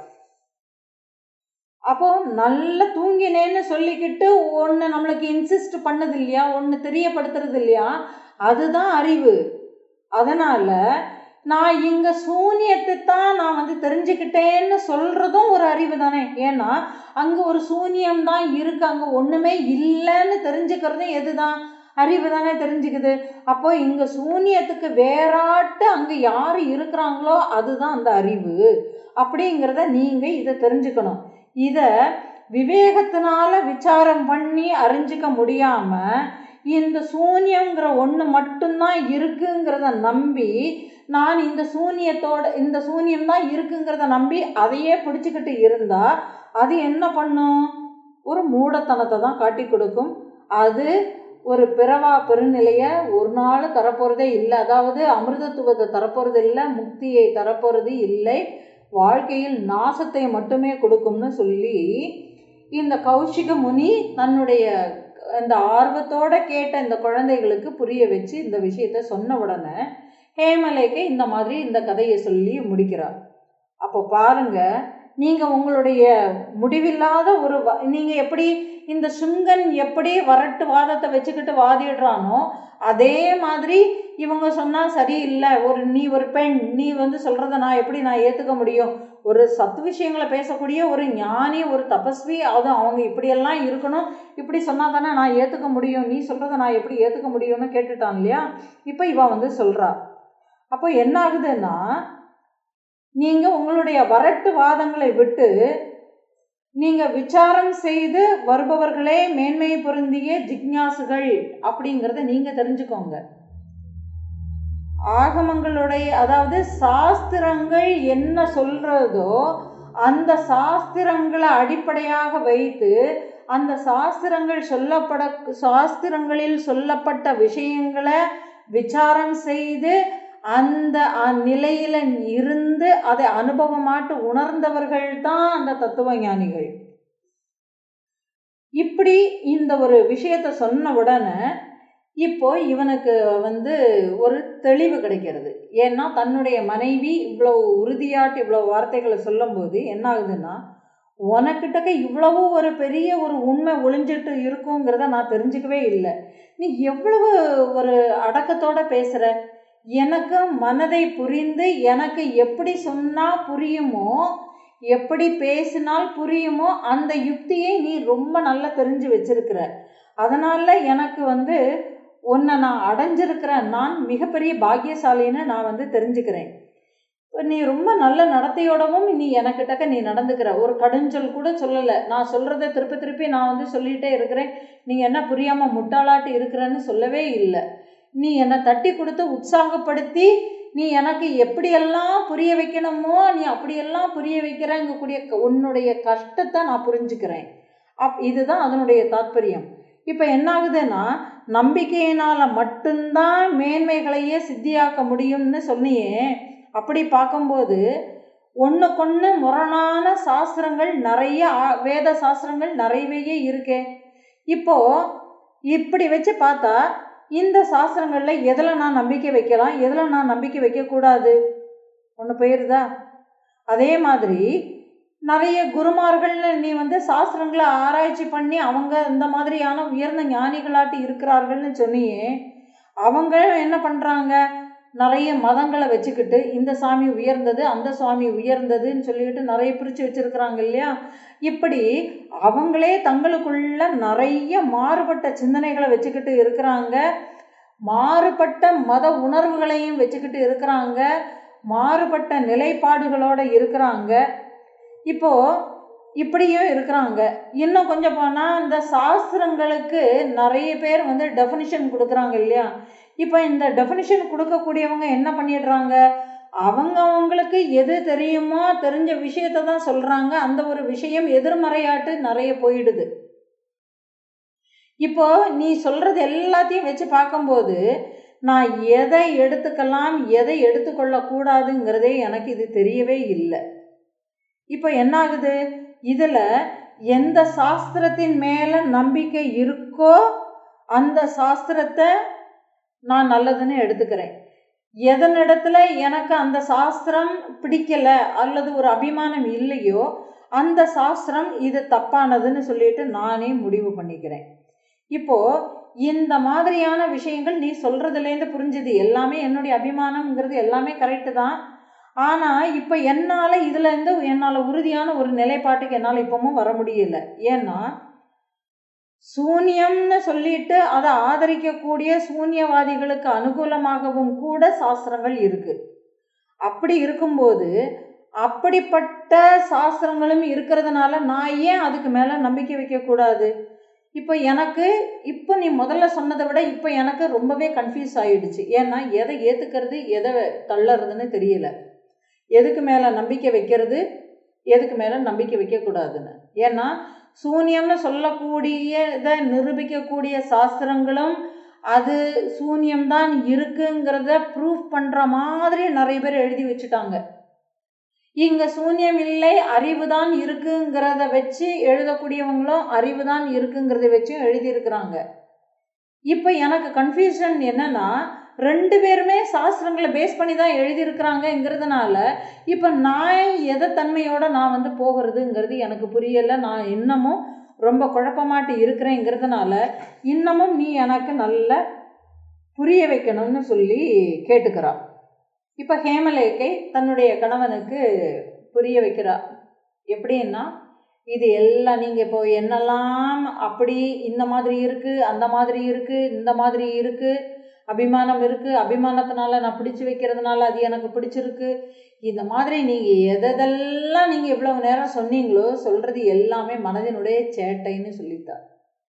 அப்போ நல்ல தூங்கினேன்னு சொல்லிக்கிட்டு ஒன்று நம்மளுக்கு இன்சிஸ்ட் பண்ணது இல்லையா ஒன்று தெரியப்படுத்துறது இல்லையா அதுதான் அறிவு அதனால் நான் இங்கே சூனியத்தை தான் நான் வந்து தெரிஞ்சுக்கிட்டேன்னு சொல்கிறதும் ஒரு அறிவு தானே ஏன்னா அங்கே ஒரு சூனியம் தான் இருக்குது அங்கே ஒன்றுமே இல்லைன்னு தெரிஞ்சுக்கிறதும் எது தான் அறிவு தானே தெரிஞ்சுக்குது அப்போ இங்கே சூனியத்துக்கு வேறாட்டு அங்கே யார் இருக்கிறாங்களோ அதுதான் அந்த அறிவு அப்படிங்கிறத நீங்கள் இதை தெரிஞ்சுக்கணும் இதை விவேகத்தினால விசாரம் பண்ணி அறிஞ்சிக்க முடியாமல் இந்த சூன்யங்கிற ஒன்று மட்டும்தான் இருக்குங்கிறத நம்பி நான் இந்த சூனியத்தோட இந்த சூனியம் தான் இருக்குங்கிறத நம்பி அதையே பிடிச்சிக்கிட்டு இருந்தால் அது என்ன பண்ணும் ஒரு மூடத்தனத்தை தான் காட்டி கொடுக்கும் அது ஒரு பிறவா பெருநிலையை ஒரு நாள் தரப்போகிறதே இல்லை அதாவது அமிர்தத்துவத்தை தரப்போகிறது இல்லை முக்தியை தரப்போகிறது இல்லை வாழ்க்கையில் நாசத்தை மட்டுமே கொடுக்கும்னு சொல்லி இந்த கௌஷிக முனி தன்னுடைய அந்த ஆர்வத்தோட கேட்ட இந்த குழந்தைகளுக்கு புரிய வச்சு இந்த விஷயத்த சொன்ன உடனே ஹேமலேக்கை இந்த மாதிரி இந்த கதையை சொல்லி முடிக்கிறார் அப்போ பாருங்க நீங்கள் உங்களுடைய முடிவில்லாத ஒரு நீங்கள் எப்படி இந்த சுங்கன் எப்படி வரட்டு வாதத்தை வச்சுக்கிட்டு வாதிடுறானோ அதே மாதிரி இவங்க சொன்னால் சரியில்லை ஒரு நீ ஒரு பெண் நீ வந்து சொல்கிறத நான் எப்படி நான் ஏற்றுக்க முடியும் ஒரு சத்து விஷயங்களை பேசக்கூடிய ஒரு ஞானி ஒரு தபஸ்வி அது அவங்க இப்படியெல்லாம் இருக்கணும் இப்படி சொன்னால் தானே நான் ஏற்றுக்க முடியும் நீ சொல்கிறத நான் எப்படி ஏற்றுக்க முடியும்னு கேட்டுட்டான் இல்லையா இப்போ இவன் வந்து சொல்கிறா அப்போ என்ன ஆகுதுன்னா நீங்கள் உங்களுடைய வரட்டு வாதங்களை விட்டு நீங்கள் விசாரம் செய்து வருபவர்களே மேன்மை பொருந்திய ஜிக்ஞாசுகள் அப்படிங்கிறத நீங்கள் தெரிஞ்சுக்கோங்க ஆகமங்களுடைய அதாவது சாஸ்திரங்கள் என்ன சொல்கிறதோ அந்த சாஸ்திரங்களை அடிப்படையாக வைத்து அந்த சாஸ்திரங்கள் சொல்லப்பட சாஸ்திரங்களில் சொல்லப்பட்ட விஷயங்களை விசாரம் செய்து அந்த நிலையில இருந்து அதை அனுபவமாட்டு உணர்ந்தவர்கள் தான் அந்த தத்துவ ஞானிகள் இப்படி இந்த ஒரு விஷயத்த சொன்ன உடனே இப்போ இவனுக்கு வந்து ஒரு தெளிவு கிடைக்கிறது ஏன்னா தன்னுடைய மனைவி இவ்வளோ உறுதியாட்டு இவ்வளோ வார்த்தைகளை சொல்லும்போது என்ன ஆகுதுன்னா உனக்கிட்டக்க இவ்வளவு ஒரு பெரிய ஒரு உண்மை ஒளிஞ்சிட்டு இருக்குங்கிறத நான் தெரிஞ்சுக்கவே இல்லை நீ எவ்வளவு ஒரு அடக்கத்தோட பேசுகிற எனக்கு மனதை புரிந்து எனக்கு எப்படி சொன்னால் புரியுமோ எப்படி பேசினால் புரியுமோ அந்த யுக்தியை நீ ரொம்ப நல்லா தெரிஞ்சு வச்சிருக்கிற அதனால் எனக்கு வந்து உன்னை நான் அடைஞ்சிருக்கிறேன் நான் மிகப்பெரிய பாக்கியசாலின்னு நான் வந்து தெரிஞ்சுக்கிறேன் நீ ரொம்ப நல்ல நடத்தையோடவும் நீ எனக்கிட்டக்க நீ நடந்துக்கிற ஒரு கடுஞ்சொல் கூட சொல்லலை நான் சொல்கிறத திருப்பி திருப்பி நான் வந்து சொல்லிகிட்டே இருக்கிறேன் நீ என்ன புரியாமல் முட்டாளாட்டு இருக்கிறேன்னு சொல்லவே இல்லை நீ என்னை தட்டி கொடுத்து உற்சாகப்படுத்தி நீ எனக்கு எப்படியெல்லாம் புரிய வைக்கணுமோ நீ அப்படியெல்லாம் புரிய வைக்கிறேங்கக்கூடிய உன்னுடைய கஷ்டத்தை நான் புரிஞ்சுக்கிறேன் அப் இதுதான் அதனுடைய தாத்பரியம் இப்போ என்ன ஆகுதுன்னா நம்பிக்கையினால் மட்டும்தான் மேன்மைகளையே சித்தியாக்க முடியும்னு சொன்னியே அப்படி பார்க்கும்போது ஒன்றுக்கொன்று முரணான சாஸ்திரங்கள் நிறைய வேத சாஸ்திரங்கள் நிறையவே இருக்கே இப்போ இப்படி வச்சு பார்த்தா இந்த சாஸ்திரங்களில் எதில் நான் நம்பிக்கை வைக்கலாம் எதில் நான் நம்பிக்கை வைக்கக்கூடாது ஒன்று போயிருதா அதே மாதிரி நிறைய குருமார்கள்னு நீ வந்து சாஸ்திரங்களை ஆராய்ச்சி பண்ணி அவங்க இந்த மாதிரியான உயர்ந்த ஞானிகளாட்டு இருக்கிறார்கள்னு சொன்னியே அவங்க என்ன பண்ணுறாங்க நிறைய மதங்களை வச்சுக்கிட்டு இந்த சாமி உயர்ந்தது அந்த சுவாமி உயர்ந்ததுன்னு சொல்லிட்டு நிறைய பிரித்து வச்சுருக்குறாங்க இல்லையா இப்படி அவங்களே தங்களுக்குள்ள நிறைய மாறுபட்ட சிந்தனைகளை வச்சுக்கிட்டு இருக்கிறாங்க மாறுபட்ட மத உணர்வுகளையும் வச்சுக்கிட்டு இருக்கிறாங்க மாறுபட்ட நிலைப்பாடுகளோடு இருக்கிறாங்க இப்போது இப்படியும் இருக்கிறாங்க இன்னும் கொஞ்சம் போனால் இந்த சாஸ்திரங்களுக்கு நிறைய பேர் வந்து டெஃபினிஷன் கொடுக்குறாங்க இல்லையா இப்போ இந்த டெஃபினிஷன் கொடுக்கக்கூடியவங்க என்ன பண்ணிடுறாங்க அவங்க அவங்களுக்கு எது தெரியுமோ தெரிஞ்ச விஷயத்த தான் சொல்கிறாங்க அந்த ஒரு விஷயம் எதிர்மறையாட்டு நிறைய போயிடுது இப்போ நீ சொல்கிறது எல்லாத்தையும் வச்சு பார்க்கும்போது நான் எதை எடுத்துக்கலாம் எதை எடுத்துக்கொள்ளக்கூடாதுங்கிறதே எனக்கு இது தெரியவே இல்லை இப்போ என்ன ஆகுது இதில் எந்த சாஸ்திரத்தின் மேலே நம்பிக்கை இருக்கோ அந்த சாஸ்திரத்தை நான் நல்லதுன்னு எடுத்துக்கிறேன் எதனிடத்துல எனக்கு அந்த சாஸ்திரம் பிடிக்கல அல்லது ஒரு அபிமானம் இல்லையோ அந்த சாஸ்திரம் இது தப்பானதுன்னு சொல்லிட்டு நானே முடிவு பண்ணிக்கிறேன் இப்போ இந்த மாதிரியான விஷயங்கள் நீ சொல்றதுலேருந்து புரிஞ்சுது எல்லாமே என்னுடைய அபிமானம்ங்கிறது எல்லாமே கரெக்டு தான் ஆனால் இப்போ என்னால் இதுலேருந்து என்னால் உறுதியான ஒரு நிலைப்பாட்டுக்கு என்னால் இப்பவும் வர முடியல ஏன்னா சூன்யம்னு சொல்லிட்டு அதை ஆதரிக்கக்கூடிய சூன்யவாதிகளுக்கு அனுகூலமாகவும் கூட சாஸ்திரங்கள் இருக்கு அப்படி இருக்கும்போது அப்படிப்பட்ட சாஸ்திரங்களும் இருக்கிறதுனால நான் ஏன் அதுக்கு மேலே நம்பிக்கை வைக்கக்கூடாது இப்போ எனக்கு இப்போ நீ முதல்ல சொன்னதை விட இப்போ எனக்கு ரொம்பவே கன்ஃபியூஸ் ஆகிடுச்சு ஏன்னா எதை ஏற்றுக்கிறது எதை தள்ளறதுன்னு தெரியல எதுக்கு மேலே நம்பிக்கை வைக்கிறது எதுக்கு மேலே நம்பிக்கை வைக்கக்கூடாதுன்னு ஏன்னா சூன்யம்னு சொல்லக்கூடியதை நிரூபிக்கக்கூடிய சாஸ்திரங்களும் அது சூன்யம்தான் இருக்குங்கிறத ப்ரூஃப் பண்ணுற மாதிரி நிறைய பேர் எழுதி வச்சுட்டாங்க இங்கே சூன்யம் இல்லை அறிவு தான் இருக்குங்கிறத வச்சு எழுதக்கூடியவங்களும் அறிவு தான் இருக்குங்கிறத வச்சும் எழுதியிருக்கிறாங்க இப்போ எனக்கு கன்ஃபியூஷன் என்னன்னா ரெண்டு பேருமே சாஸ்திரங்களை பேஸ் பண்ணி தான் எழுதியிருக்கிறாங்கங்கிறதுனால இப்போ நான் எதை தன்மையோடு நான் வந்து போகிறதுங்கிறது எனக்கு புரியலை நான் இன்னமும் ரொம்ப குழப்பமாட்டு இருக்கிறேங்கிறதுனால இன்னமும் நீ எனக்கு நல்ல புரிய வைக்கணும்னு சொல்லி கேட்டுக்கிறா இப்போ ஹேமலேக்கை தன்னுடைய கணவனுக்கு புரிய வைக்கிறா எப்படின்னா இது எல்லாம் நீங்கள் இப்போ என்னெல்லாம் அப்படி இந்த மாதிரி இருக்குது அந்த மாதிரி இருக்குது இந்த மாதிரி இருக்குது அபிமானம் இருக்குது அபிமானத்தினால நான் பிடிச்சி வைக்கிறதுனால அது எனக்கு பிடிச்சிருக்கு இந்த மாதிரி நீங்கள் எதெல்லாம் நீங்கள் இவ்வளவு நேரம் சொன்னீங்களோ சொல்கிறது எல்லாமே மனதினுடைய சேட்டைன்னு சொல்லித்தார்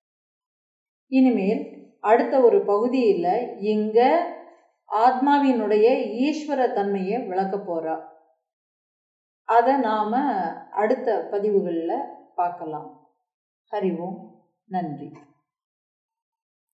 இனிமேல் அடுத்த ஒரு பகுதியில் இங்கே ஆத்மாவினுடைய ஈஸ்வர தன்மையை விளக்க போகிறா அதை நாம் அடுத்த பதிவுகளில் பார்க்கலாம் ஹரி ஓம் நன்றி